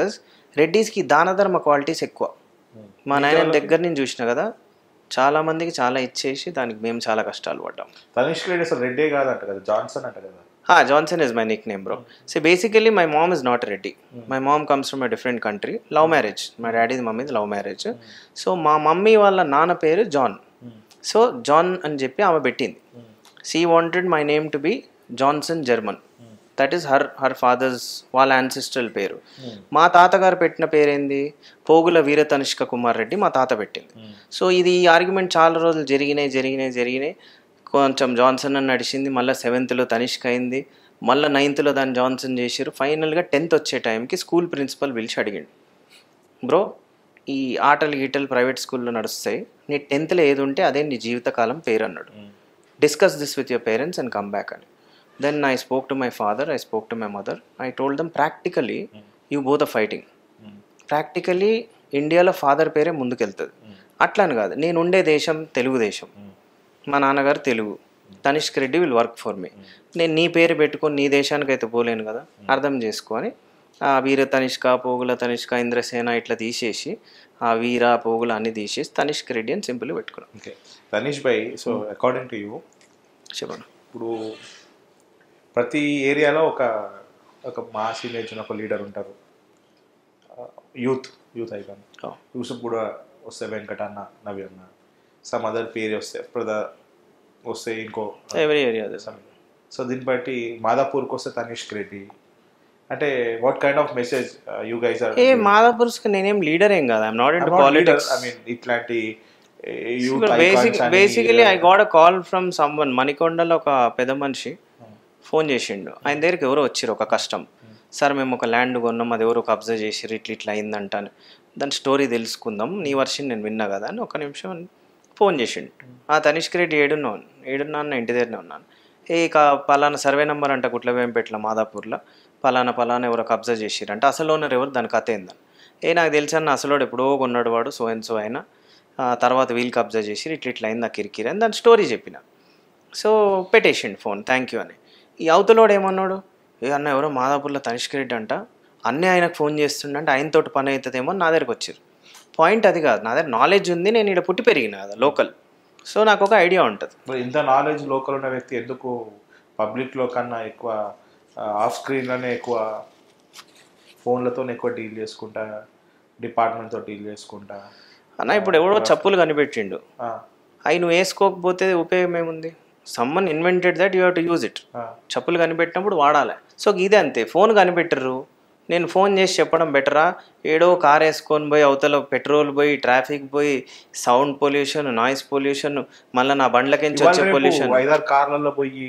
రెడ్డీస్కి దాన ధర్మ క్వాలిటీస్ ఎక్కువ మా నాయన దగ్గర నుంచి చూసిన కదా చాలా మందికి చాలా ఇచ్చేసి దానికి మేము చాలా కష్టాలు పడ్డాం తనిష్క్ రెడ్డి అసలు రెడ్డే కాదంట కదా జాన్సన్ అంట కదా Johnson is my nickname bro so basically my mom is not Reddy my mom comes from a different country love marriage మా డాడీది మమ్మీది లవ్ మ్యారేజ్ సో మా మమ్మీ వాళ్ళ నాన్న పేరు జాన్ సో జాన్ అని చెప్పి ఆమె పెట్టింది she wanted my name to be Johnson German that is her her father's వాళ్ళ యాన్సిస్ట్రల్ పేరు మా తాతగారు పెట్టిన పేరేంది పోగుల వీర తనిష్క కుమార్ రెడ్డి మా తాత పెట్టింది సో ఇది ఈ ఆర్గ్యుమెంట్ చాలా రోజులు జరిగినాయి జరిగినాయి జరిగినాయి కొంచెం జాన్సన్ అని నడిచింది మళ్ళీ సెవెంత్లో తనిష్క్ అయింది మళ్ళీ నైన్త్లో దాన్ని జాన్సన్ చేసారు ఫైనల్గా టెన్త్ వచ్చే టైంకి స్కూల్ ప్రిన్సిపల్ పిలిచి అడిగిండు బ్రో ఈ ఆటలు గీటలు ప్రైవేట్ స్కూల్లో నడుస్తాయి నీ టెన్త్లో ఏది ఉంటే అదే నీ జీవితకాలం పేరు అన్నాడు discuss this with your parents and come back అని then I spoke to my father I spoke to my mother I told them practically you both a fighting practically ఇండియాలో ఫాదర్ పేరే ముందుకెళ్తుంది అట్లా అని కాదు నేను ఉండే దేశం తెలుగుదేశం మా నాన్నగారు Telugu Tanishk Reddy will work for me నేను నీ పేరు పెట్టుకొని నీ దేశానికి అయితే పోలేను కదా అర్థం చేసుకొని ఆ వీర తనిష్క పోగుల తనిష్క ఇంద్రసేన ఇట్లా తీసేసి ఆ వీర పోగుల అన్ని తీసేసి తనిష్క్ రెడ్డి అని సింపుల్ పెట్టుకున్నాం ఓకే తనీష్ భాయ్ సో అకార్డింగ్ టు యూ చెప్పండి ఇప్పుడు ప్రతి ఏరియాలో ఒక ఒక మాస్ ఇమేజ్ ఒక లీడర్ ఉంటారు youth youth icon Oh. Yusuf కూడా వస్తే వెంకట అన్న నవి అన్న సమ్ అదర్ పేరు వస్తే ప్రద వస్తే ఇంకో ఎవరీ ఏరియా సో దీన్ని బట్టి మాదాపూర్కి వస్తే తనీష్క్ రెడ్డి అంటే what kind of message you guys are ఏ మాదాపూర్స్కి నేనేం లీడర్ ఏం కాదు I'm not in politics I mean ఇట్లాంటి youth basic basically I got a call from someone మణికొండలో ఒక పెద్ద మనిషి ఫోన్ చేసిండు ఆయన దగ్గరికి ఎవరో వచ్చిర్రు ఒక కష్టం సార్ మేము ఒక ల్యాండ్ కొన్నాం అది ఎవరో కబ్జా చేసిర్రు ఇట్లా ఇట్లా అయిందంట అని దాని స్టోరీ తెలుసుకుందాం నీ వర్షన్ నేను విన్నా కదా అని ఒక నిమిషం ఫోన్ చేసిండు ఆ తనిష్క్ రెడ్డి ఏడున్నాను ఏడున్నా అన్న ఇంటి దగ్గరనే ఉన్నాను ఏ ఇక పలానా సర్వే నెంబర్ అంట గుట్లవేంపేట్ల మాదాపూర్లో పలానా పలానా ఎవరో కబ్జా చేసిరంట అసలు ఓనర్ ఎవరు దాని కథ ఏందని ఏ నాకు తెలిసి అన్న అసలోడు ఎప్పుడో కొన్నాడు వాడు సో అండ్ సో అయినా ఆ తర్వాత వీల్ కబ్జా చేసి ఇట్లా ఇట్లా అయింది ఆ కిరికిరి అని దాని స్టోరీ చెప్పిన సో పెట్టేసిండు ఫోన్ థ్యాంక్ యూ అని ఈ అవతలోడు ఏమన్నాడు ఏ అన్న ఎవరో మాదాపూర్లో తనిష్క్ రెడ్డి అంట అన్నీ ఆయనకు ఫోన్ చేస్తుండంటే ఆయనతోటి పని అవుతుందేమో అని నా దగ్గరకు వచ్చారు పాయింట్ అది కాదు నా దగ్గర నాలెడ్జ్ ఉంది నేను ఇక్కడ పుట్టి పెరిగిన కదా లోకల్ సో నాకు ఒక ఐడియా ఉంటుంది మరి ఇంత నాలెడ్జ్ లోకల్ ఉన్న వ్యక్తి ఎందుకు పబ్లిక్లో కన్నా ఎక్కువ ఆఫ్ స్క్రీన్లోనే ఎక్కువ ఫోన్లతోనే ఎక్కువ డీల్ చేసుకుంటా డిపార్ట్మెంట్తో డీల్ చేసుకుంటా అన్న ఇప్పుడు ఎవడో చెప్పులు కనిపెట్టిండు ఆ, అవి నువ్వు వేసుకోకపోతే ఉపయోగం ఏముంది someone invented that you have to use it ఆ, చెప్పులు కనిపెట్టినప్పుడు వాడాలి సో ఇదే అంతే ఫోన్ కనిపెట్టరు నేను ఫోన్ చేసి చెప్పడం బెటరా ఏడో కార్ వేసుకొని పోయి అవతల పెట్రోల్ పోయి ట్రాఫిక్ పోయి సౌండ్ పొల్యూషన్ నాయిస్ పొల్యూషన్ మళ్ళీ నా బండ్లకించి ఇవాళ వచ్చే రేపు పొల్యూషన్ ఐదారు కార్లలో పోయి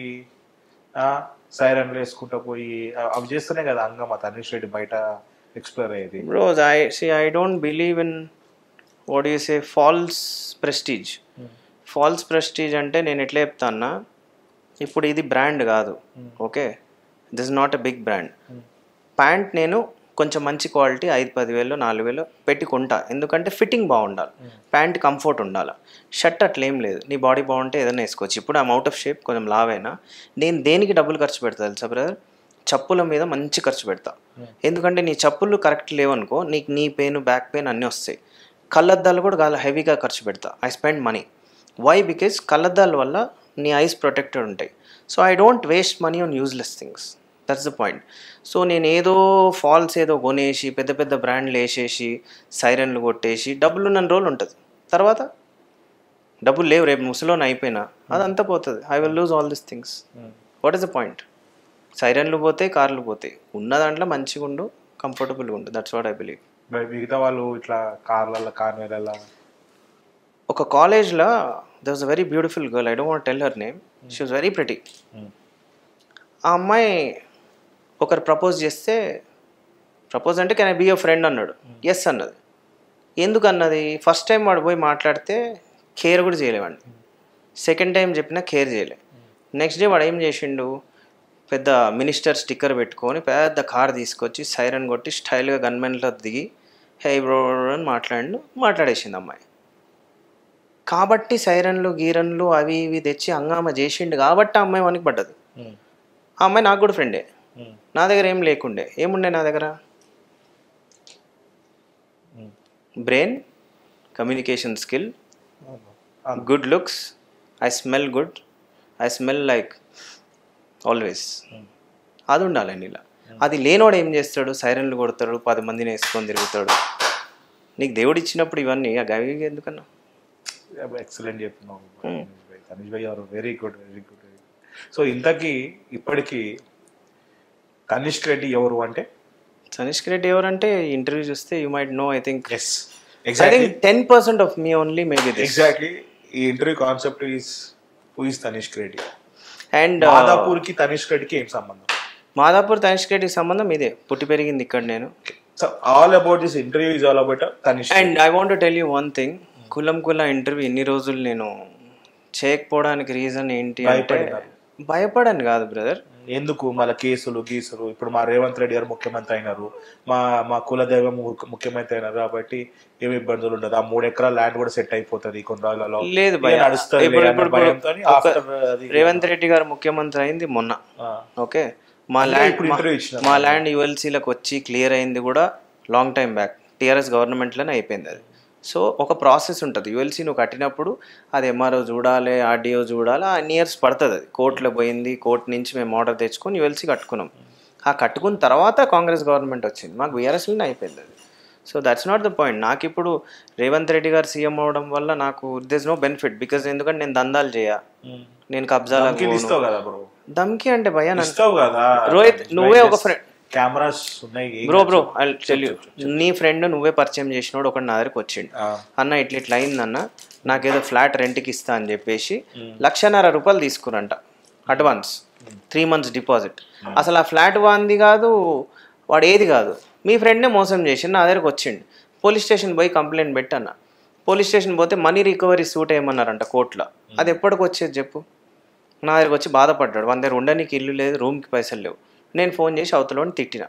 సైరన్లు వేసుకుంటా పోయి ఆ, అవి చేస్తేనే కదా అంగమ్మ తనీష్ రెడ్డి బయట ఎక్స్ప్లోర్ అయ్యేది bros I see I don't believe in what you say false prestige false prestige అంటే నేను ఎట్లా చెప్తాన్నా ఇప్పుడు ఇది బ్రాండ్ కాదు okay this not a big brand pant నేను కొంచెం మంచి క్వాలిటీ ఐదు పదివేలు నాలుగు వేలు పెట్టి కొంటా ఎందుకంటే ఫిట్టింగ్ బాగుండాలి ప్యాంట్ కంఫర్ట్ ఉండాలి షర్ట్ అట్లా ఏం లేదు నీ బాడీ బాగుంటే ఏదైనా వేసుకోవచ్చు ఇప్పుడు ఐమ్ అవుట్ ఆఫ్ షేప్ కొంచెం లావైనా నేను దేనికి డబ్బులు ఖర్చు పెడతా తెలుసా బ్రదర్ చెప్పుల మీద మంచి ఖర్చు పెడతా ఎందుకంటే నీ చెప్పులు కరెక్ట్ లేవనుకో నీకు నీ పెయిన్ బ్యాక్ పెయిన్ అన్నీ వస్తాయి కళ్ళద్దాలు కూడా చాలా హెవీగా ఖర్చు పెడతా I spend money why because కళ్ళద్దాల వల్ల నీ ఐస్ ప్రొటెక్టెడ్ ఉంటాయి so I don't waste money on useless things that's the point so నేను ఏదో ఫాల్స్ ఏదో కొనేసి పెద్ద పెద్ద బ్రాండ్లు వేసేసి సైరన్లు కొట్టేసి డబ్బులు ఉన్న రోజులు ఉంటుంది తర్వాత డబ్బులు లేవు రేపు ముసలోని అయిపోయినా అదంతా పోతుంది I will lose all this things what is the point సైరన్లు పోతాయి కార్లు పోతాయి ఉన్న దాంట్లో మంచిగా ఉండు కంఫర్టబుల్గా ఉండు దట్స్ వాట్ ఐ బిలీవ్ మరి మిగతా వాళ్ళు ఇట్లా కార్లలో కార్నర్లలో ఒక కాలేజ్లో there was a very beautiful girl I don't want tell her name she was very pretty ఆ అమ్మాయి ఒకరు ప్రపోజ్ చేస్తే ప్రపోజ్ అంటే can I be your friend అన్నాడు ఎస్ అన్నది ఎందుకు అన్నది ఫస్ట్ టైం వాడు పోయి మాట్లాడితే కేర్ కూడా చేయలేవండి సెకండ్ టైం చెప్పినా కేర్ చేయలే నెక్స్ట్ డే వాడు ఏం చేసిండు పెద్ద మినిస్టర్ స్టిక్కర్ పెట్టుకొని పెద్ద కార్ తీసుకొచ్చి సైరన్ కొట్టి స్టైల్గా గన్మెన్లో దిగి హే బ్రో అని మాట్లాడి మాట్లాడేసింది అమ్మాయి కాబట్టి సైరన్లు గీరన్లు అవి ఇవి తెచ్చి హంగామా చేసిండు కాబట్టి ఆ అమ్మాయి మనకి పడ్డది ఆ అమ్మాయి నాకు కూడా ఫ్రెండే నా దగ్గర ఏం లేకుండే ఏముండే నా దగ్గర brain communication skill good looks I smell good I smell like always అది ఉండాలండి ఇలా అది లేనోడు ఏం చేస్తాడు సైరన్లు కొడతాడు పది మందిని వేసుకొని తిరుగుతాడు నీకు దేవుడు ఇచ్చినప్పుడు ఇవన్నీ ఆ గవి ఎందుకన్నా ఎక్సలెంట్ చెప్పినావు తనిష్ భాయ్ are very good very good so ఇంతకీ ఇప్పటికీ తనిష్క్ రెడ్డి ఎవరు అంటే సనీష్ రెడ్డి ఎవరంటే ఇంటర్వ్యూ చూస్తే you might know I think yes I exactly think ten percent of me only maybe this exactly ఈ interview concept is who is Tanishk Reddy and Madhapur కి తనిష్క్ రెడ్డికి ఏం సంబంధం మాదాపూర్ తనిష్ రెడ్డికి సంబంధం ఇదే పుట్టి పెరిగింది ఇక్కడ నేను so all about this interview is all about Tanishk and I want tell you one thing కులం కుల ఇంటర్వ్యూ ఎన్ని రోజులు నేను చేయకపోవడానికి రీజన్ ఏంటి అంటే భయపడినారు. భయపడాను కాదు బ్రదర్ ఎందుకు మళ్ళీ కేసులు గీసులు ఇప్పుడు మా రేవంత్ రెడ్డి గారు ముఖ్యమంత్రి అయినారు మా మా కులదైవం ము- ముఖ్యమంత్రి అయినారు కాబట్టి ఏమి ఇబ్బందులు ఉండదు ఆ మూడు ఎకరాల ల్యాండ్ కూడా సెట్ అయిపోతుంది కొన్ని రోజులలో లేదు ఇక భయ నడుస్తుంది ఇప్పుడు అన్న ఇప్పుడు భయంతోని ఒక- after అది రేవంత్ రెడ్డి గారు ముఖ్యమంత్రి అయింది మొన్న ఆ, ఓకే మా అంటే ల్యాండ్ ఇప్పుడు interview ఇచ్చినారు. మా ల్యాండ్ యుఎల్సీలకు వచ్చి క్లియర్ అయింది కూడా లాంగ్ టైం బ్యాక్ టీఆర్ఎస్ గవర్నమెంట్లోనే అయిపోయింది అది సో ఒక ప్రాసెస్ ఉంటుంది యుఎల్సీ నువ్వు కట్టినప్పుడు అది ఎంఆర్ఓ చూడాలి ఆర్డీఓ చూడాలి అన్ని ఇయర్స్ పడుతుంది అది కోర్టులో పోయింది కోర్టు నుంచి మేము ఆర్డర్ తెచ్చుకొని యుఎల్సీ కట్టుకున్నాం ఆ కట్టుకున్న తర్వాత కాంగ్రెస్ గవర్నమెంట్ వచ్చింది మాకు బీఆర్ఎస్లోనే అయిపోయింది అది so that's not the point నాకు ఇప్పుడు రేవంత్ రెడ్డి గారు సీఎం అవడం వల్ల నాకు దిస్ నో బెనిఫిట్ బికాజ్ ఎందుకంటే నేను దందాలు చేయ ఉమ్. నేను కబ్జాలకు ధమ్కీలు పోను. ఇస్తావు కదా బ్రో దమ్కి అంటే భయ నన్ను ఇస్తావు కదా రోహిత్ నువ్వే ఒక ఫ్రెండ్ కెమెరాస్ ఉన్నాయి ఏం బ్రో బ్రో కాదు. ఐ టెల్ యూ నీ ఫ్రెండ్ నువ్వే పరిచయం చేసినోడు ఒకటి నా దగ్గరికి వచ్చిండు ఆ, అన్న ఇట్లా ఇట్లా అయిందన్న నాకేదో ఫ్లాట్ రెంట్కి ఇస్తా అని చెప్పేసి లక్షన్నర రూపాయలు తీసుకురంట అడ్వాన్స్ త్రీ మంత్స్ డిపాజిట్ అసలు ఆ ఫ్లాట్ వాంది కాదు వాడు ఏది కాదు మీ ఫ్రెండ్నే మోసం చేసి నా దగ్గరకు వచ్చిండు పోలీస్ స్టేషన్ పోయి కంప్లైంట్ పెట్టన్న పోలీస్ స్టేషన్ పోతే మనీ రికవరీ సూట్ ఏమన్నారంట కోర్టులో అది ఎప్పటికి వచ్చేది చెప్పు నా దగ్గరకు వచ్చి బాధపడ్డాడు మన దగ్గర ఉండడానికి ఇల్లు లేదు రూమ్కి పైసలు లేవు నేను ఫోన్ చేసి అవతలని తిట్టిన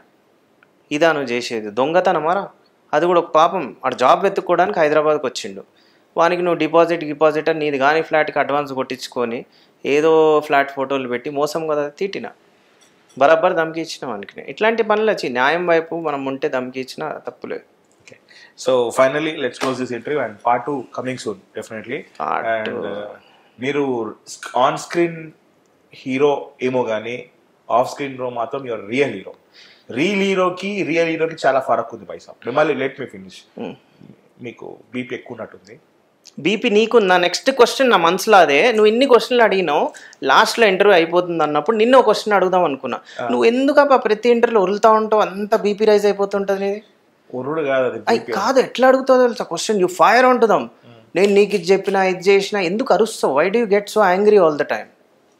ఇదా నువ్వు చేసేది దొంగతనమారా అది కూడా ఒక పాపం ఆడు జాబ్ వెతుక్కోవడానికి హైదరాబాద్కి వచ్చిండు వానికి నువ్వు డిపాజిట్ డిపాజిట్ అని నీది కానీ ఫ్లాట్కి అడ్వాన్స్ కొట్టించుకొని ఏదో ఫ్లాట్ ఫోటోలు పెట్టి మోసం కదా తిట్టిన బరాబర్ దమ్కి ఇచ్చిన వానికి ఇట్లాంటి పనులు వచ్చి న్యాయం వైపు మనం ఉంటే దమ్కి ఇచ్చిన తప్పులేదు okay so finally let's close this interview and part two coming soon definitely Part and two. మీరు ఆన్ స్క్రీన్ హీరో ఏమో కానీ ఆఫ్ స్క్రీన్ హీరో మాత్రం యువర్ రియల్ హీరో రియల్ హీరోకి రియల్ హీరోకి చాలా ఫరక్ ఉంది పైసా మిమ్మల్ని లెట్ మీ ఫినిష్ మీకు బీపీ ఎక్కువ ఉన్నట్టుంది బీపీ నీకు నా నెక్స్ట్ క్వశ్చన్ నా మనసులో అదే నువ్వు ఇన్ని క్వశ్చన్లు అడిగినావు లాస్ట్లో ఇంటర్వ్యూ అయిపోతుంది అన్నప్పుడు నిన్న ఒక క్వశ్చన్ అడుగుదాం అనుకున్నా నువ్వు ఎందుకబ్బా ప్రతి ఇంటర్వ్యూలో వదులుతా ఉంటావు అంత బీపీ రైజ్ అయిపోతుంటుంది నీది ఒరుడు కాదు అది అయ్ కాదు ఎట్లా అడుగుతావు తెలుసా క్వశ్చన్ యూ ఫైర్ ఉంటుందాం నేను నీకు ఇది చెప్పినా ఇది చేసినా ఎందుకు అరుస్తావు why do get so angry all the time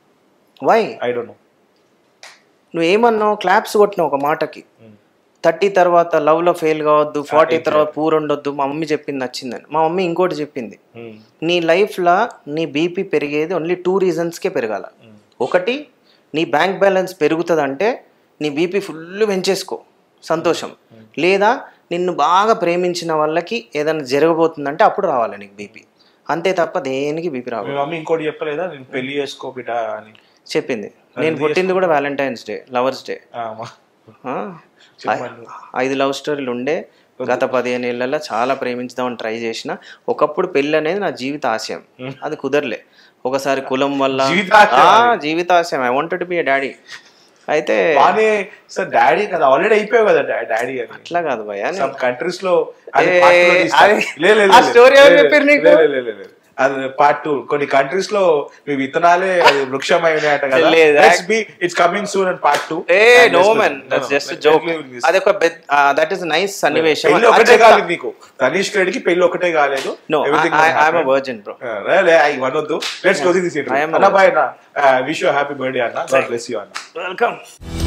why I don't know నువ్వు ఏమన్నావు క్లాప్స్ కొట్టినావు ఒక మాటకి థర్టీ తర్వాత లవ్లో ఫెయిల్ కావద్దు ఫార్టీ తర్వాత పూర్ ఉండొద్దు మా మమ్మీ చెప్పింది నచ్చిందని మా మమ్మీ ఇంకోటి చెప్పింది నీ లైఫ్లో నీ బీపీ పెరిగేది ఓన్లీ టూ రీజన్స్కే పెరగాల ఒకటి నీ బ్యాంక్ బ్యాలెన్స్ పెరుగుతుందంటే నీ బీపీ ఫుల్ పెంచేసుకో సంతోషం లేదా నిన్ను బాగా ప్రేమించిన వాళ్ళకి ఏదైనా జరగబోతుందంటే అప్పుడు రావాలి నీకు బీపీ అంతే తప్ప దేనికి బీపీ మీ రావాలి మమ్మీ ఇంకోటి చెప్పలేదా నేను పెళ్లి చేసుకో బిడ్డ అని చెప్పింది నేను పుట్టింది కూడా వ్యాలంటైన్స్ డే లవర్స్ డే ఆ, మా- ఆ, చెప్పండి. ఐదు లవ్ స్టోరీలు ఉండే గత పదిహేను ఏళ్ళలో చాలా ప్రేమించుదామని ట్రై చేసిన ఒకప్పుడు పెళ్ళి అనేది నా జీవిత ఆశయం అది కుదరలే ఒకసారి కులం వల్ల జీవితాశయం ఆ, జీవితాశయం ఐ వాంటెడ్ బి డాడీ అయితే బానే సార్ డాడీ కదా ఆల్రెడీ అయిపోయావు కదా డాడీ అని అట్లా కాదు భయ సమ్ కంట్రీస్ లో అది ఏ, part two లో తీస్తారు. అది- లే, లే, లే, ఆ లే. story ఎవరు లే, లే, చెప్పారు నీకు? లే, లే, లే, లే. అది పార్ట్ టూ కొన్ని కంట్రీస్ లో మీ విత్తనాలే అది వృక్షమై ఉన్నాయట కదా లేదు, let's be it's coming soon and part two ఏ no man that's just joke అది ఒక దట్ ఈస్ నైస్ సన్నివేశం పెళ్లి ఒకటే కాలేదు నీకు తనీష్ రెడ్డికి పెళ్లి ఒకటే కాలేదు no Everything was I'm happened. Virgin bro ఆ, లే, లే, I వనొద్దు let's closing this I am a అన్న బాయ్ అన్న విష్ యూ హ్యాపీ బర్త్డే అన్న గాడ్ బ్లెస్ యూ అన్న వెల్కమ్